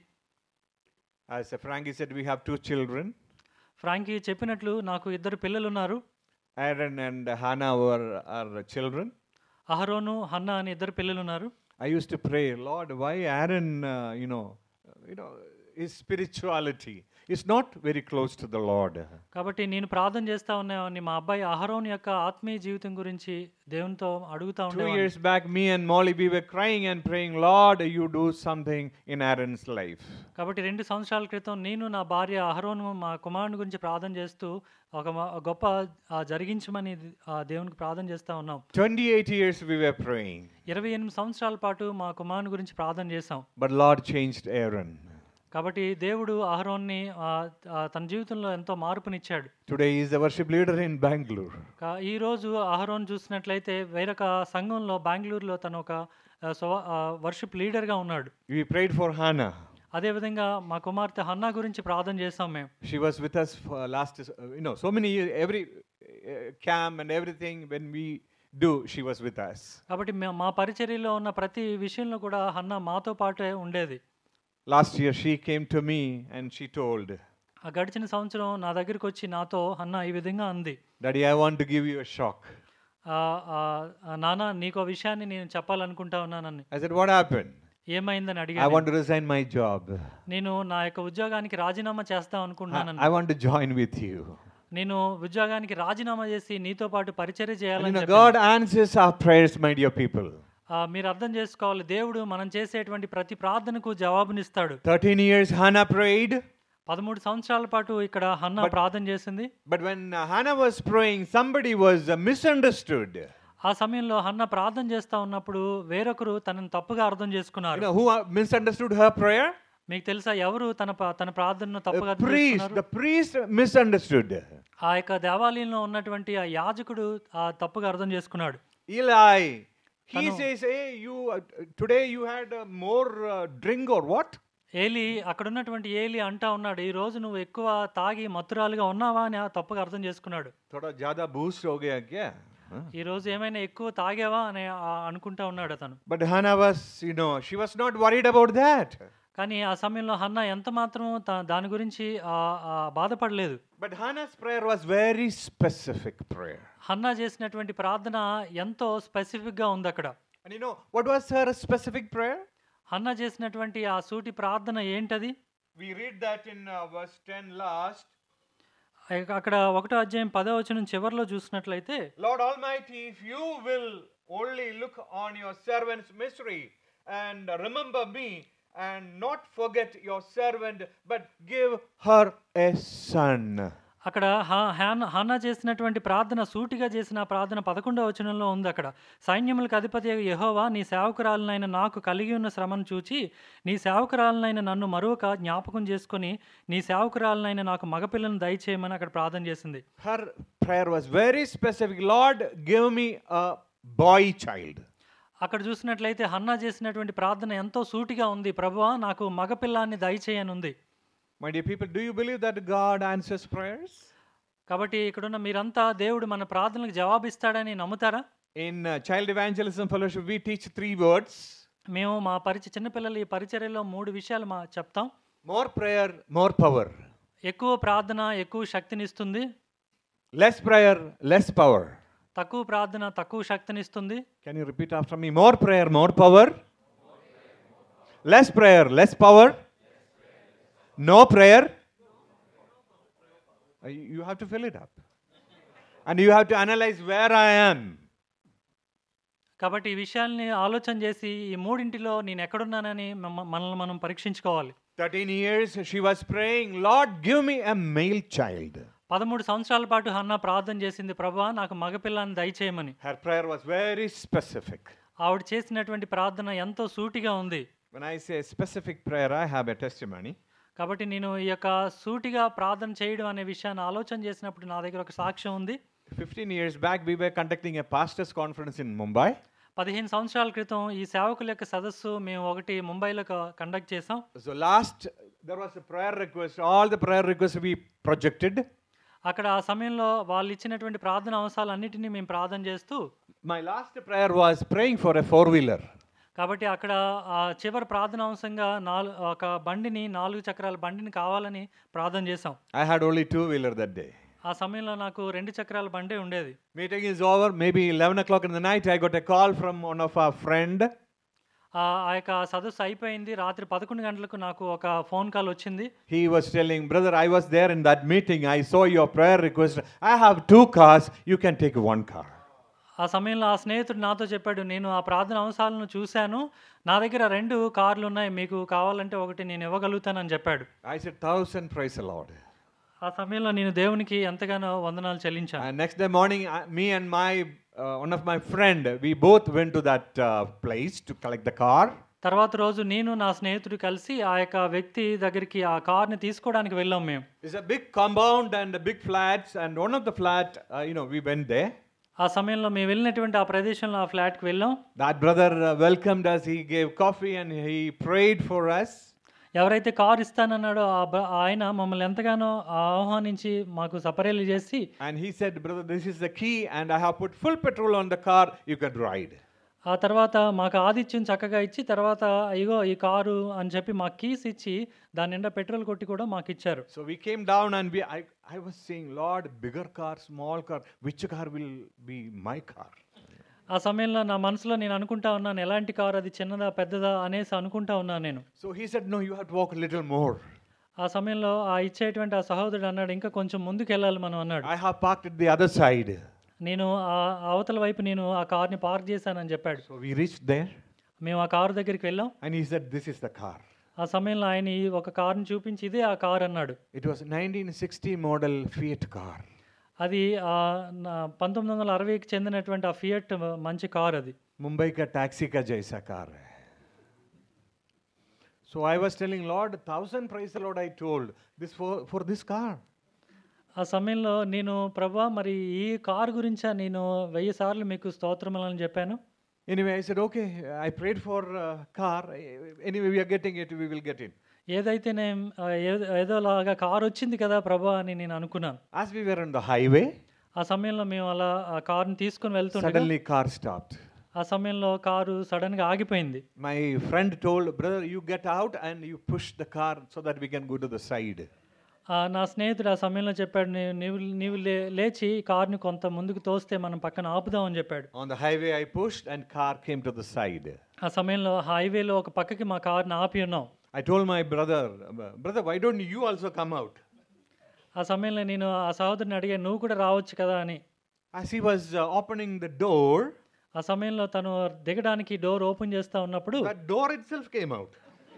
As Frankie said, we have two children. Frankie చెప్పినట్లు నాకు ఇద్దరు పిల్లలు ఉన్నారు Aaron and Hannah were our children. అహరోను హన్నా అని ఇద్దరు పిల్లలు ఉన్నారు I used to pray, Lord, why Aaron, uh, you know, you know, his spirituality is not very close to the Lord. కాబట్టి నేను ప్రార్థన చేస్తా ఉన్నామని మా అబ్బాయి అహరోన్ యొక్క ఆత్మీయ జీవితం గురించి దేవునితో అడుగుతా Two ఉండేవాడిని years back, me and Molly, we were crying and praying, Lord, you do something in Aaron's life. కాబట్టి రెండు సంవత్సరాల క్రితం నేను నా భార్య అహరోను మా కుమారుని గురించి ప్రార్థన చేస్తూ ఒక మ- గొప్ప ఆ, జరిగించమని ఆ, దేవునికి ప్రార్థన చేస్తా ఉన్నాం 28 years we were praying, ఇరవై ఎనిమిది సంవత్సరాల పాటు మా కుమారుని గురించి ప్రార్థన చేశాం but Lord changed Aaron. కాబట్టి దేవుడు అహరోన్ని ఆ, ఆ, తన జీవితంలో ఎంతో మార్పునిచ్చాడు Today he is the worship leader in Bangalore. కా- ఈ రోజు అహరోన్ చూసినట్లయితే వేరొక సంఘంలో బెంగళూరులో తను ఒక ఆ, స్వ- ఆ, వర్షిప్ లీడర్గా ఉన్నాడు We prayed for Hannah. అదేవిధంగా మా కుమార్తె హన్నా గురించి ప్రార్థన చేశాం మేము She was with us for last, uh, you know, so many years, every uh, camp and everything, when we do, she was with us. కాబట్టి మే- మా పరిచర్యలో ఉన్న ప్రతి విషయంలో కూడా హన్నా మాతో పాటే ఉండేది Last year she came to me and she told, ఆ గడిచిన సంవత్సరం నా దగ్గరికి వచ్చి నాతో హన్నా ఈ విధంగా అంది Daddy, I want to give you a shock. "ఆ, ఆ, ఆ, నాన్న నీకు విషయాన్ని నేను చెప్పాలనుకుంటా ఉన్నానని I said, What happened? ఏమైందని I అడిగాను want to resign my job. నేను నా యొక్క ఉద్యోగానికి రాజీనామా చేస్తాం I, అనుకుంటున్నాను I want to join with you. నేను ఉద్యోగానికి రాజీనామా చేసి నీతో పాటు పరిచర్య And you చేయాలని know, చెప్పాను. God answers our prayers, my dear people. ఆ, మీరు అర్థం చేసుకోవాలి దేవుడు మనం చేసేటువంటి ప్రతి ప్రార్థనకు జవాబునిస్తాడు 13 years Hannah prayed, పదమూడు సంవత్సరాల పాటు ఇక్కడ హన్నా ప్రార్థన చేసింది but when uh, Hannah was praying, somebody was uh, misunderstood. ఆ సమయంలో హన్న ప్రార్థన చేస్తా ఉన్నప్పుడు వేరొకరు తనని తప్పుగా అర్థం You చేసుకున్నారు know who uh, misunderstood her prayer? మీకు తెలుసా ఎవరు తన ప- తన ప్రార్థనను తప్పుగా The అర్థం priest. చేసుకున్నారు? The priest misunderstood. ఆ యొక్క దేవాలయంలో ఉన్నటువంటి ఆ యాజకుడు ఆ తప్పుగా అర్థం చేసుకున్నాడు Eli, he Tanu. says, "Hey, you uh, today you had uh, more uh, drink or what?" ఏలి అక్కడున్నటువంటి ఏలి అంటా ఉన్నాడు ఈ రోజు నువ్వు ఎక్కువ తాగి మత్తురాలుగా ఉన్నావా అని ఆ తప్పుగా అర్థం చేసుకున్నాడు थोड़ा ज्यादा बूस्ट हो गया क्या हाँ? ఈ రోజు ఏమైనా ఎక్కువ తాగావా అని ఆ అనుకుంటా ఉన్నాడు అతను But Hannah was, you know, she was not worried about that. కానీ ఆ సమయంలో హన్న ఎంత మాత్రం తా- దాని గురించి ఆ, ఆ, బాధపడలేదు But Hannah's prayer was very specific prayer. Hannah చేసినటువంటి ప్రార్థన ఎంతో స్పెసిఫిక్గా ఉంది అక్కడ And you know, what was her specific prayer? Hannah చేసినటువంటి ఆ సూటి ప్రార్థన ఏంటది We read that in uh, verse 10 last. ఇక అక్కడ ఒకటో అధ్యాయం పదో వచనం చివరిలో చూసినట్లయితే Lord Almighty, if you will only look on your servant's misery and remember me and not forget your servant, but give her a son. అక్కడ హా- హాన్ హన్నా చేసినటువంటి ప్రార్థన సూటిగా చేసిన ప్రార్థన పదకొండవ వచనంలో ఉంది అక్కడ సైన్యములకు అధిపతి యహోవా నీ సేవకురాలనైన నాకు కలిగి ఉన్న శ్రమను చూచి నీ సేవకురాలనైన నన్ను మరొక జ్ఞాపకం చేసుకొని నీ సేవకురాలనైన నాకు మగపిల్లను దయచేయమని అక్కడ ప్రార్థన చేసింది Her prayer was very specific Lord, give me a boy child. అక్కడ చూసినట్లయితే హన్నా చేసినటువంటి ప్రార్థన ఎంతో సూటిగా ఉంది ప్రభువా నాకు మగపిల్లాన్ని దయచేయని ఉంది My dear people, do you believe that God answers prayers? కాబట్టి ఇక్కడున్న మీరంతా దేవుడు మన ప్రార్థనలకు జవాబిస్తాడని నమ్ముతారా In uh, Child Evangelism Fellowship, we teach three words మేము మా పరిచ చిన్నపిల్లలు ఈ పరిచర్యలో మూడు విషయాలు మా చెప్తాం more prayer, more power. ఎక్కువ ప్రార్థన ఎక్కువ శక్తినిస్తుంది Less prayer, less power. తక్కువ ప్రార్థన తక్కువ శక్తినిస్తుంది Can you repeat after me? More prayer, more power. Less prayer, less power. No prayer. Uh, You you have to fill it up. And you have to analyze where I am. కాబట్టి ఈ విషయాల్ని ఆలోచన చేసి ఈ మూడింటిలో నేను ఎక్కడున్నానని మమ్మ- మనల్ని మనం పరీక్షించుకోవాలి 13 years she was praying, Lord, give me a male child. పదమూడు సంవత్సరాల పాటు హన్నా ప్రార్థన చేసింది ప్రభా నాకు మగపిల్లాన్ని దయచేయమని Her prayer was very specific. ఆవిడ చేసినటువంటి ప్రార్థన ఎంతో సూటిగా ఉంది When I say specific prayer, I have a testimony. కాబట్టి నేను ఈ యొక్క సూటిగా ప్రార్థన చేయడం అనే విషయాన్ని ఆలోచన చేసినప్పుడు నా దగ్గర ఒక సాక్ష్యం ఉంది 15 years back, we were conducting a pastors' conference in Mumbai. పదిహేను సంవత్సరాల క్రితం ఈ సేవకుల యొక్క సదస్సు మేము ఒకటి ముంబైలో కండక్ట్ చేసాం So last, there was a prayer request. All the prayer requests we projected. అక్కడ ఆ సమయంలో వాళ్ళు ఇచ్చినటువంటి ప్రార్థన అంశాలన్నిటినీ మేము ప్రార్థన చేస్తూ My last prayer was praying for a four wheeler. కాబట్టి అక్కడ ఆ చివరి ప్రార్థన అంశంగా నాలుగు ఒక బండిని నాలుగు చక్రాల బండిని కావాలని ప్రార్థన చేసాం I had only two wheeler that day. ఆ సమయంలో నాకు రెండు చక్రాల బండే ఉండేది Meeting is over. Maybe 11 o'clock in the night, I got a call from one of our friend. ఆ ఆ యొక్క సదస్సు అయిపోయింది రాత్రి పదకొండు గంటలకు నాకు ఒక ఫోన్ కాల్ వచ్చింది He was telling, brother, I was there in that meeting. I saw your prayer request. I have two cars. You can take one car. ఆ సమయంలో ఆ స్నేహితుడు నాతో చెప్పాడు నేను ఆ ప్రార్థన అంశాలను చూశాను నా దగ్గర రెండు కార్లు ఉన్నాయి మీకు కావాలంటే ఒకటి నేను ఇవ్వగలుగుతానని చెప్పాడు I said, thousand praise the Lord. ఆ సమయంలో నేను దేవునికి ఎంతగానో వందనాలు చెల్లించాను And next day morning, I, me and my uh, one of my friend, we both went to that uh, place to collect the car. తర్వాత రోజు నేను నా స్నేహితుడు కలిసి ఆ యొక్క వ్యక్తి దగ్గరికి ఆ కార్ని తీసుకోవడానికి వెళ్ళాం మేము It's a big compound and a big flats, and one of the flat, uh, you know, we went there. ఆ సమయంలో మేము వెళ్ళినటువంటి ఆ ప్రదేశంలో ఆ ఫ్లాట్కి వెళ్ళాం That brother uh, welcomed us. He gave coffee and he prayed for us. ఎవరైతే కార్ ఇస్తానన్నాడో ఆ బ- ఆయన మమ్మల్ని ఎంతగానో ఆహ్వానించి మాకు సపరేలు చేసి And he said, Brother, this is the key, and I have put full petrol on the car. You can ride. ఆ తర్వాత మాకు ఆదిత్యం చక్కగా ఇచ్చి తర్వాత ఇగో ఈ కారు అని చెప్పి మాకు కీస్ ఇచ్చి దాని నిండా పెట్రోల్ కొట్టి కూడా మాకు ఇచ్చారు So we came down and we, I, I was saying, Lord, bigger car, small car, which car will be my car? ఆ సమయంలో నా మనసులో నేను అనుకుంటా ఉన్నాను ఎలాంటి కారు అది చిన్నదా పెద్దదా అనేసి అనుకుంటా ఉన్నాను నేను So he said, No, you have to walk a little more. ఆ సమయంలో ఆ ఇచ్చేటువంటి ఆ సహోదరుడు అన్నాడు ఇంకా కొంచెం ముందుకు వెళ్ళాలి మనం అన్నాడు I have parked at the other side. నేను ఆ అవతల వైపు నేను ఆ కార్ని పార్క్ చేశానని చెప్పాడు So we reached there, మేము ఆ కారు దగ్గరికి వెళ్ళాం and he said, This is the car. ఆ సమయంలో ఆయన ఈ ఒక కారుని చూపించి ఇదే ఆ కార్ అన్నాడు It was 1960 model Fiat car. అది ఆ నా- పంతొమ్మిది వందల అరవైకి చెందినటువంటి ఆ ఫియట్ మంచి కార్ అది Mumbai ka taxi ka jaisa car hai. So I was telling Lord, thousand praise the Lord. I told this for for this car. ఆ సమయంలో నేను ప్రభా మరి ఈ కార్ గురించా నేను వెయ్యి సార్లు మీకు స్తోత్రములని చెప్పాను Anyway, I said, okay. I prayed for uh, car. Anyway, we are getting it. We will get it. ఏదైతే నేను ఆహ్, ఏదో ఏదోలాగా కారొచ్చింది కదా ప్రభా అని నేను అనుకున్నాను. As we were on the highway, ఆ సమయంలో మేము అలా ఆ కారుని తీసుకొని వెళ్తుండగా suddenly car stopped. ఆ సమయంలో కారు సడెన్‌గా ఆగిపోయింది. My friend told, brother, you get out and you push the car so that we can go to the side. ఆ! నా స్నేహితుడు ఆ సమయంలో చెప్పాడు. "నీ నీవు నీవు లే లేచి కార్‌ని కొంత ముందుకు తోస్తే మనం పక్కన ఆపుదాం" అని చెప్పాడు. On the highway, I pushed and car came to the side. ఆ సమయంలో హైవేలో ఒక పక్కకి మా కార్‌ని ఆపి ఉన్నాం. I told my brother, brother, why don't you also come out? ఆ సమయంలో నేను ఆ సహోదరుని అడిగాను, "నువ్వు కూడా రావచ్చు కదా" అని. As he was uh, opening the door, ఆ సమయంలో తను దిగడానికి డోర్ ఓపెన్ చేస్తా ఉన్నప్పుడు that door itself came out.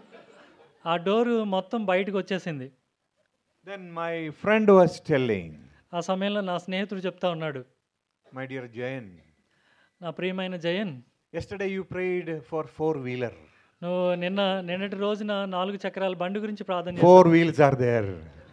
ఆ డోరు మొత్తం బయటకొచ్చేసింది. Then my friend was telling, ఆ సమయంలో నా స్నేహితుడు చెప్తా ఉన్నాడు. my dear Jayan, నా ప్రియమైన Jayan, yesterday you prayed for four wheeler. నువ్వు నిన్న నిన్నటి రోజున 4 చక్రాల బండి గురించి ప్రార్థన చేశావు. Four wheels are there.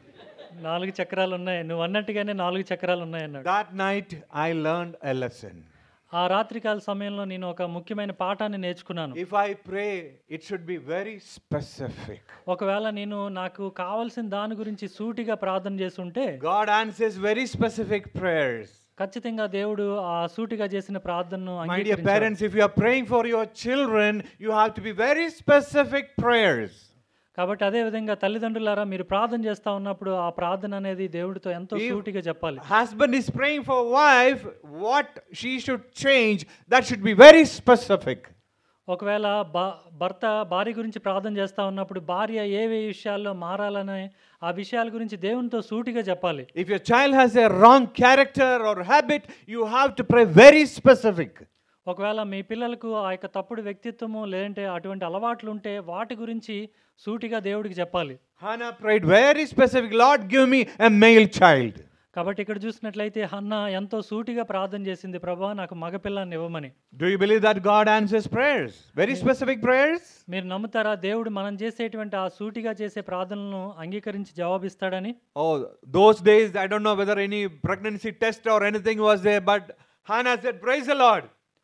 4 చక్రాలు ఉన్నాయి. నువ్వు అన్నట్టుగానే 4 చక్రాలు ఉన్నాయన్నాడు. That night I learned a lesson. ఆ రాత్రికాల సమయంలో నేను ఒక ముఖ్యమైన పాఠాన్ని నేర్చుకున్నాను. If I pray, it should be very specific. ఒకవేళ నేను నాకు కావాల్సిన దాని గురించి సూటిగా ప్రార్థన చేసుంటే God answers very specific prayers. ఖచ్చితంగా దేవుడు ఆ సూటిగా చేసిన ప్రార్థనను My dear అంగీకరించాడు. parents, if you are praying for your children, you have to be very specific prayers. కాబట్టి అదే విధంగా తల్లిదండ్రులారా మీరు ప్రార్థన చేస్తా ఉన్నప్పుడు ఆ ప్రార్థన అనేది దేవుడితో ఎంతో ఈ- సూటిగా చెప్పాలి. Husband is praying for wife, what she should change, that should be very specific. ఒకవేళ భ- భర్త భార్య గురించి ప్రార్థన చేస్తా ఉన్నప్పుడు భార్య ఏ ఏ విషయాల్లో మారాలనే ఆ విషయాల గురించి దేవునితో సూటిగా చెప్పాలి. If your child has a wrong character or habit, you have to pray very specific. ఒకవేళ మీ పిల్లలకు ఆ యొక్క తప్పుడు వ్యక్తిత్వము లేదంటే అటువంటి అలవాట్లు ఉంటే వాటి గురించి సూటిగా దేవుడికి చెప్పాలి. Hannah prayed very specific, Lord, give me a male child. కాబట్టి ఇక్కడ చూసినట్లయితే హన్న ఎంతో సూటిగా ప్రార్థన చేసింది ప్రభా నాకు మగపిల్లాన్ని ఇవ్వమని. Do you believe that God answers prayers? Very specific prayers? మీరు నమ్ముతారా దేవుడు మనం చేసేటువంటి ఆ సూటిగా చేసే ప్రార్థనలను అంగీకరించి జవాబిస్తాడని? Oh, those days, I don't know whether any pregnancy test or anything was there, but Hannah said, Praise the Lord.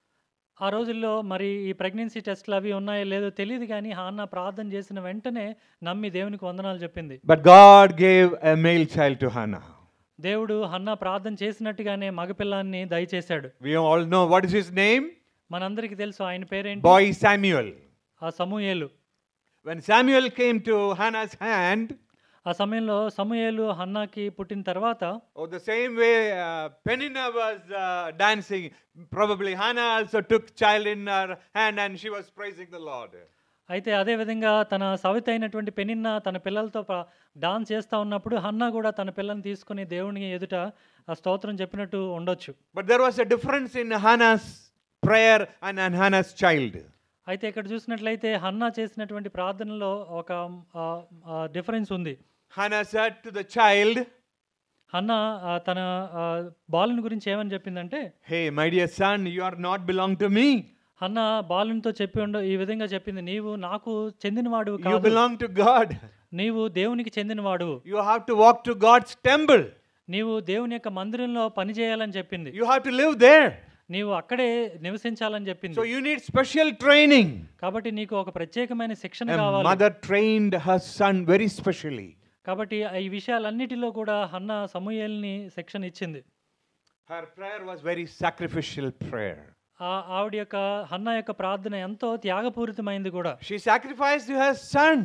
ఆ రోజుల్లో మరి ఈ ప్రెగ్నెన్సీ టెస్ట్లు అవి ఉన్నాయో లేదో తెలియదు కానీ హాన్న ప్రార్థన చేసిన వెంటనే నమ్మి దేవునికి వందనాలు చెప్పింది. But God gave a male child to Hannah. దేవుడు హన్న ప్రార్థన చేసినట్టుగానే మగపిల్లాన్ని దయచేశాడు. We all know what is his name? మనందరికీ తెలుసు ఆయన పేరేంటి? Boy Samuel. ఆ సమూయేలు. When Samuel came to Hannah's hand, ఆ సమయంలో సమూయేలు హన్నాకి పుట్టిన తర్వాత oh, the same way uh, Penina was uh, dancing, probably Hannah also took child in her hand and she was praising the Lord. అయితే అదే విధంగా తన సవిత అయినటువంటి పెనిన్న తన పిల్లలతో ప- డాన్స్ చేస్తా ఉన్నప్పుడు హన్నా కూడా తన పిల్లని తీసుకుని దేవుని ఎదుట ఆ స్తోత్రం చెప్పినట్టు ఉండొచ్చు. But there was a difference in Hannah's prayer and, and Hannah's child. అయితే ఇక్కడ చూసినట్లయితే హన్నా చేసినటువంటి ప్రార్థనలో ఒక డిఫరెన్స్ ఉంది. Hannah said to the child, Hannah ఆ, తన ఆ, బాలుని గురించి ఏమని చెప్పిందంటే Hey, my dear son, you are not belong to me. Hannah బాలునితో చెప్పి ఉండ ఈ విధంగా చెప్పింది నీవు నాకు చెందినవాడు You కాదు belong to God. నీవు దేవునికి చెందినవాడు You have to walk to God's temple. నీవు దేవుని యొక్క మందిరంలో పని చేయాలని చెప్పింది You have to live there. నీవు అక్కడే నివసించాలని చెప్పింది So you need special training. కాబట్టి నీకు ఒక ప్రత్యేకమైన శిక్షణ A కావాలి mother trained her son very specially. కాబట్టి ఈ విషయాలన్నిటిలో కూడా హన్న సమూయేల్ని శిక్షణ ఇచ్చింది Her prayer was very sacrificial prayer. ఆ ఆవిడ యొక్క హన్న యొక్క ప్రార్థన ఎంతో త్యాగపూరితమైంది కూడా She sacrificed her son.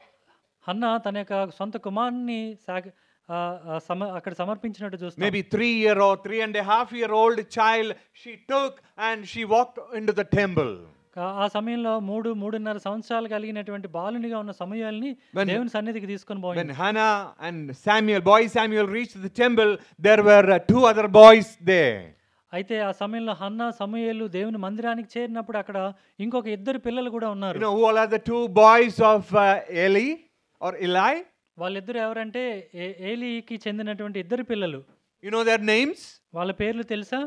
Hannah తన యొక్క సొంత కుమారుని సాగ- ఆ, ఆ, సమ అక్కడ సమర్పించినట్టు చూస్తాం Maybe three year or three and a half year old child she took and she walked into the temple. కా- ఆ సమయంలో మూడు మూడున్నర సంవత్సరాలు కలిగినటువంటి బాలునిగా ఉన్న సమయాల్ని When- దేవుని సన్నిధికి తీసుకొని When పోయింది Hannah and Samuel, boy Samuel reached the temple, there were uh, two other boys there. అయితే ఆ సమయంలో హన్న సమూయేలు దేవుని మందిరానికి చేరినప్పుడు అక్కడ ఇంకొక ఇద్దరు పిల్లలు కూడా You ఉన్నారు know who all are the two boys of uh, Eli or Eli? వాళ్ళిద్దరు ఎవరంటే ఏ- ఏలీకి చెందినటువంటి ఇద్దరు పిల్లలు You know their names? వాళ్ళ పేర్లు తెలుసా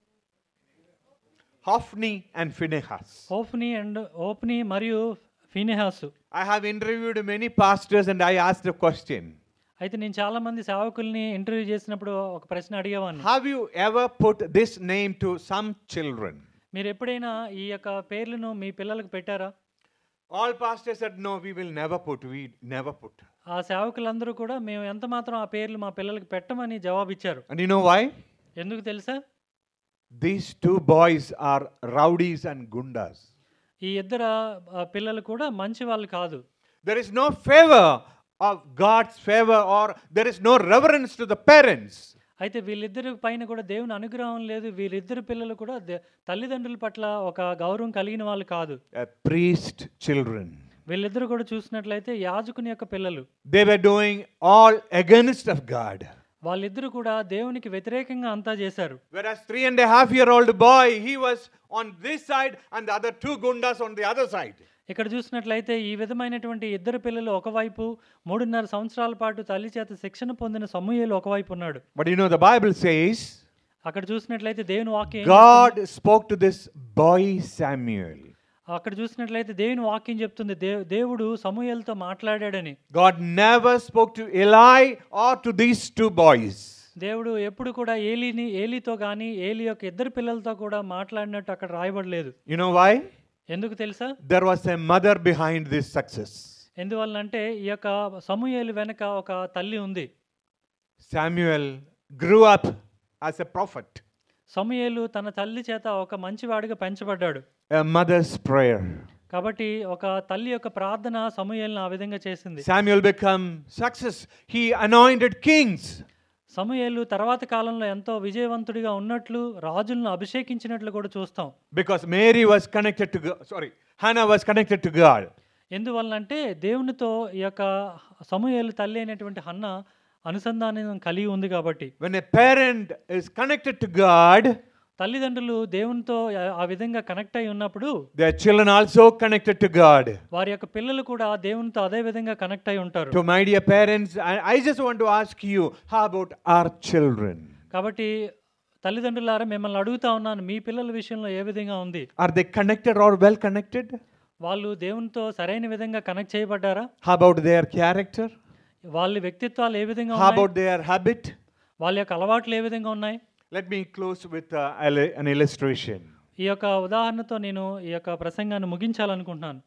Hophni and Phinehas. Hophni and Hophni మరియు Phinehas I have interviewed many pastors and I asked the question అయితే నేను చాలా మంది సేవకుల్ని ఇంటర్వ్యూ చేసినప్పుడు ఒక ప్రశ్న అడిగేవాడిని Have you ever put this name to some children? మీరు ఎప్పుడైనా ఈ యొక్క పేర్లను మీ పిల్లలకు పెట్టారా All pastors said, No, we will never put. We never put. ఆ సేవకులందరూ కూడా మేము ఎంత మాత్రం ఆ పేర్లు మా పిల్లలకి పెట్టమని జవాబిచ్చారు And you know why? ఎందుకు తెలుసా These two boys are rowdies and gundas. ఈ ఇద్దరు ఆ, పిల్లలు కూడా మంచి వాళ్ళు కాదు There is no favor of God's favor, or there is no reverence to the parents. అయితే వీళ్ళిద్దరి పైన కూడా దేవుని అనుగ్రహం లేదు వీళ్ళిద్దరు పిల్లలు కూడా దే- తల్లిదండ్రుల పట్ల ఒక గౌరవం కలిగిన వాళ్ళు కాదు A priest children. వీళ్ళిద్దరు కూడా చూసినట్లయితే యాజకుని యొక్క పిల్లలు They were doing all against of God. వాళ్ళిద్దరూ కూడా దేవునికి వ్యతిరేకంగా అంతా చేశారు Whereas three and a half year old boy, he was on this side and the other two gundas on the other side. ఇక్కడ చూసినట్లయితే ఈ విధమైనటువంటి ఇద్దరు పిల్లలు ఒకవైపు మూడున్నర సంవత్సరాల పాటు తల్లి చేత శిక్షణ పొందిన సమూహలు ఒకవైపు ఉన్నాడు But you know, the Bible says అక్కడ చూసినట్లయితే దేవుని వాక్యం ఏం God spoke to this boy Samuel. అక్కడ చూసినట్లయితే దేవుని వాక్యం చెప్తుంది దే- దేవుడు సమూహలతో మాట్లాడాడని God never spoke to Eli or to these two boys. దేవుడు ఎప్పుడు కూడా ఏలీని ఏలీతో కానీ ఏలి యొక్క ఇద్దరు పిల్లలతో కూడా మాట్లాడినట్టు అక్కడ రాయబడలేదు You know why? ఎందుకు తెలుసా There was a mother behind this success. ఎందువల్లంటే ఈ యొక్క సమూహలు వెనక ఒక తల్లి ఉంది Samuel grew up as a prophet. సమూహలు తన తల్లి చేత ఒక మంచివాడిగా పెంచబడ్డాడు A mother's prayer. కాబట్టి ఒక తల్లి యొక్క ప్రార్థన సమూహలను ఆ విధంగా చేసింది Samuel became success. He anointed kings. సమూహలు తర్వాత కాలంలో ఎంతో విజయవంతుడిగా ఉన్నట్లు రాజులను అభిషేకించినట్లు కూడా చూస్తాం Because Mary was connected to God. Sorry, Hannah was connected to God. ఎందువల్లంటే దేవునితో ఈ యొక్క సమూహలు తల్లి అయినటువంటి హన్న అనుసంధానం కలిగి ఉంది కాబట్టి When a parent is connected to God, తల్లిదండ్రులు దేవునితో ఆ- ఆ విధంగా కనెక్ట్ అయి ఉన్నప్పుడు their children also connected to God. వారి యొక్క పిల్లలు కూడా దేవునితో అదే విధంగా కనెక్ట్ అయి ఉంటారు To my dear parents, I, I just want to ask you, how about our children? కాబట్టి తల్లిదండ్రులారా మిమ్మల్ని అడుగుతా ఉన్నాను మీ పిల్లల విషయంలో ఏ విధంగా ఉంది Are they connected or well connected? వాళ్ళు దేవునితో సరైన విధంగా కనెక్ట్ చేయబడ్డారా How about their character? వాళ్ళ వ్యక్తిత్వాలు ఏ విధంగా How ఉన్నాయి about their habit? వాళ్ళ యొక్క అలవాట్లు ఏ విధంగా ఉన్నాయి Let me close with uh, a- an illustration. ఈ యొక్క ఉదాహరణతో నేను ఈ యొక్క ప్రసంగాన్ని ముగించాలనుకుంటున్నాను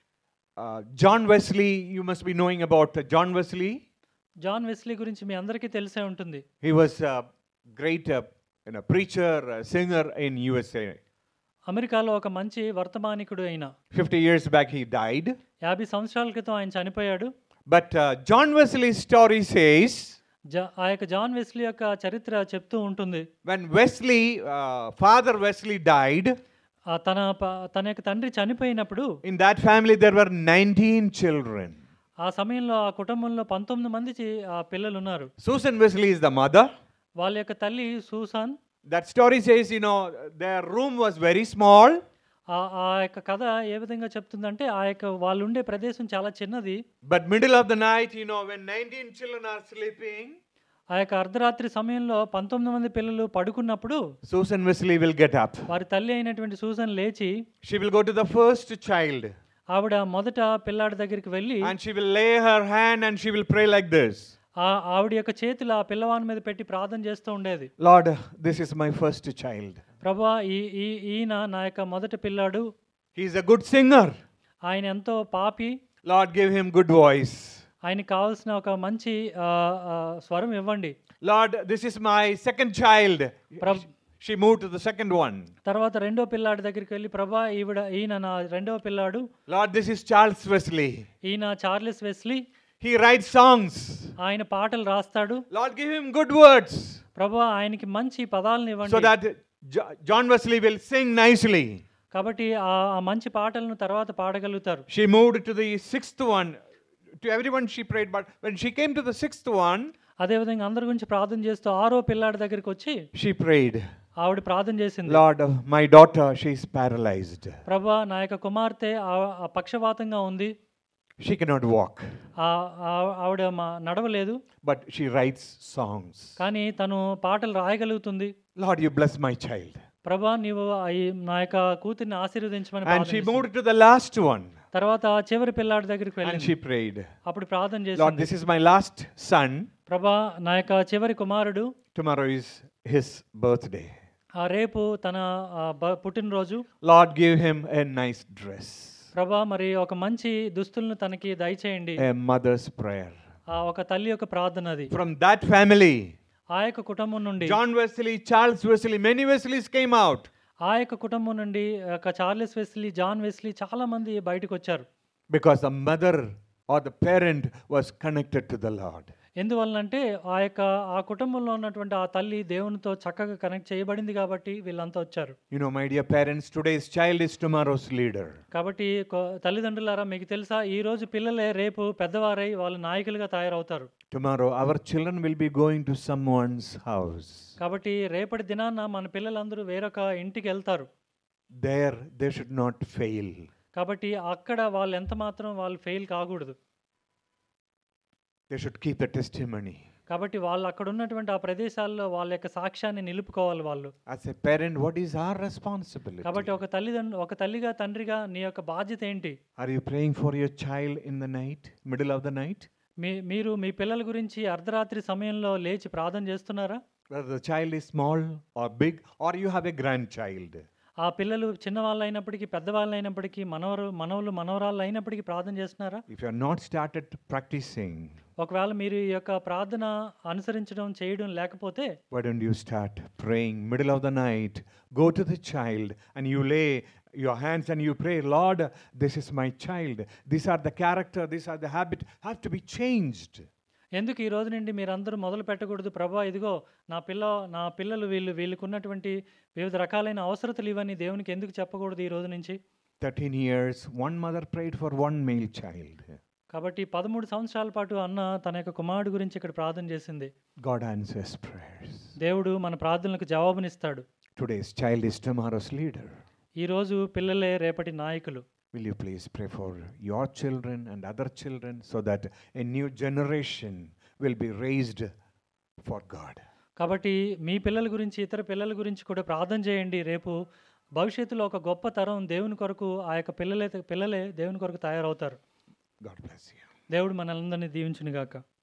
Uh, John Wesley, you must be knowing about uh, John Wesley. John Wesley గురించి మీ అందరికీ తెలిసే ఉంటుంది He was a great uh, you know, preacher, uh, singer in USA. అమెరికాలో ఒక మంచి వర్తమానికుడు అయిన 50 years back, he died. యాభై సంవత్సరాల క్రితం ఆయన చనిపోయాడు But uh, John Wesley's story says జా ఆ యొక్క జాన్ వెస్లీ యొక్క చరిత్ర చెప్తూ ఉంటుంది when Wesley, uh, Father Wesley died, ఆ తన ప- తన యొక్క తండ్రి చనిపోయినప్పుడు in that family there were 19 children. ఆ సమయంలో ఆ కుటుంబంలో పంతొమ్మిది మంది చి- ఆ పిల్లలు ఉన్నారు Susan Wesley is the mother. వాళ్ళ యొక్క తల్లి సూసాన్ That story says, you know, their room was very small. ఆ ఆ యొక్క కథ ఏ విధంగా చెప్తుందంటే ఆ యొక్క వాళ్ళు ఉండే ప్రదేశం చాలా చిన్నది But middle of the night, you know, when 19 children are sleeping, ఆ యొక్క అర్ధరాత్రి సమయంలో పంతొమ్మిది మంది పిల్లలు పడుకున్నప్పుడు Susan Wesley will get up. వారి తల్లి అయినటువంటి సూసన్ లేచి She will go to the first child ఆవిడ మొదట పిల్లాడి దగ్గరికి వెళ్ళి and she will lay her hand and she will pray like this ఆ ఆవిడ యొక్క చేతులు ఆ పిల్లవాని మీద పెట్టి ప్రార్థన చేస్తూ ఉండేది Lord, this is my first child. ప్రభా ఈ ఈ ఈయన నా యొక్క మొదటి పిల్లాడు He is a good singer. ఆయన ఎంతో పాపి Lord, give him good voice. ఆయనకి కావాల్సిన ఒక మంచి ఆ, ఆ, స్వరం ఇవ్వండి Lord, this is my second child. Prab- She moved to the second one. తర్వాత రెండో పిల్లాడి దగ్గరికి వెళ్ళి ప్రభా ఈవిడ ఈయన నా రెండవ పిల్లాడు Lord, this is Charles Wesley. ఈయన Charles Wesley He writes songs. ఆయన పాటలు రాస్తాడు Lord, give him good words ప్రభా ఆయనకి మంచి పదాలను so ఇవ్వండి that Jo- John Wesley will sing nicely. కాబట్టి ఆ ఆ మంచి పాటలను తర్వాత పాడగలుగుతారు She moved to the sixth one. To everyone she prayed, but when she came to the sixth one, అదేవిధంగా అందరి గురించి ప్రార్థన చేస్తూ ఆరో పిల్లాడి దగ్గరికి వచ్చి she prayed, ఆవిడ ప్రార్థన చేసింది Lord, uh, my daughter, she is paralyzed. ప్రభా నా యొక్క కుమార్తె ఆ- ఆ పక్షవాతంగా ఉంది She cannot walk, ఆ- ఆ- ఆవిడ మా నడవలేదు but she writes songs. కానీ తను పాటలు రాయగలుగుతుంది Lord, you bless my child. ప్రభా నీవు ఆ ఈ నా యొక్క కూతుర్ని ఆశీర్వదించమని And ప్రార్థన she చేసింది. moved to the last one తర్వాత ఆ చివరి పిల్లాడి దగ్గరికి and వెళ్ళింది she prayed, అప్పుడు ప్రార్థన Lord, చేసింది this is my last son. ప్రభా నా యొక్క చివరి కుమారుడు Tomorrow is his birthday. ఆ రేపు తన ఆ, బ- పుట్టినరోజు Lord, give him a nice dress. ప్రభా మరి ఒక మంచి దుస్తులను తనకి దయచేయండి A mother's prayer. ఆ ఒక తల్లి యొక్క ప్రార్థన అది From that family, ఆ యొక్క కుటుంబం నుండి John Wesley, Charles Wesley, many Wesleys came out. ఆ యొక్క కుటుంబం నుండి ఒక చార్లెస్ వెస్లీ జాన్ వెస్లీ చాలా మంది బయటకు వచ్చారు because the mother or the parent was connected to the Lord. ఎందువలనంటే ఆ యొక్క ఆ కుటుంబంలో ఉన్నటువంటి ఆ తల్లి దేవునితో చక్కగా కనెక్ట్ చేయబడింది కాబట్టి వీళ్ళంతా వచ్చారు You know, my dear parents, today's child is tomorrow's leader. కాబట్టి కొ- తల్లిదండ్రులారా మీకు తెలుసా ఈ రోజు పిల్లలే రేపు పెద్దవారై వాళ్ళు నాయకులుగా తయారవుతారు Tomorrow, our children will be going to someone's house. కాబట్టి రేపటి దినాన మన పిల్లలందరూ వేరొక ఇంటికి వెళ్తారు There, they should not fail. కాబట్టి అక్కడ వాళ్ళు ఎంత మాత్రం వాళ్ళు ఫెయిల్ కాకూడదు They should keep the testimony. కాబట్టి వాళ్ళు అక్కడ ఉన్నటువంటి ఆ ప్రదేశాల్లో వాళ్ళ యొక్క సాక్ష్యాన్ని నిలుపుకోవాలి వాళ్ళు As a parent, what is our responsibility? కాబట్టి ఒక తల్లిదండ్రు ఒక తల్లిగా తండ్రిగా నీ యొక్క బాధ్యత ఏంటి Are you praying for your child in the night, middle of the night? మీ మీరు మీ పిల్లల గురించి అర్ధరాత్రి సమయంలో లేచి ప్రార్థన చేస్తున్నారా Whether the child is small or big, or you have a grandchild. ఆ పిల్లలు చిన్నవాళ్ళు అయినప్పటికీ పెద్దవాళ్ళు అయినప్పటికీ మనవరు మనవలు మనవరాళ్ళు అయినప్పటికీ ప్రార్థన చేస్తున్నారా If you are not started practicing, ఒకవేళ మీరు ఈ యొక్క ప్రార్థన అనుసరించడం చేయడం లేకపోతే why don't you start praying middle of the night? Go to the child and you lay your hands and you pray, Lord, this is my child. These are the character, these are the habit, have to be changed. ఎందుకు ఈ రోజు నుండి మీరందరూ మొదలు పెట్టకూడదు ప్రభా ఇదిగో నా పిల్ల నా పిల్లలు వీళ్ళు వీళ్ళకు ఉన్నటువంటి వివిధ రకాలైన అవసరతలు ఇవన్నీ దేవునికి ఎందుకు చెప్పకూడదు ఈ రోజు నుంచి 13 years, one mother prayed for one male child. కాబట్టి పదమూడు సంవత్సరాల పాటు అన్న తన యొక్క కుమారుడు గురించి ఇక్కడ ప్రార్థన చేసింది God answers prayers. దేవుడు మన ప్రార్థనలకు జవాబునిస్తాడు Today's child is tomorrow's leader. ఈ రోజు పిల్లలే రేపటి నాయకులు Will you please pray for your children and other children so that a new generation will be raised for God? కాబట్టి మీ పిల్లల గురించి ఇతర పిల్లల గురించి కూడా ప్రార్థన చేయండి రేపు భవిష్యత్తులో ఒక గొప్ప తరం దేవుని కొరకు ఆ యొక్క పిల్లలే పిల్లలే దేవుని కొరకు తయారవుతారు God bless you. దేవుడు మనల్ని దీవించునుగాక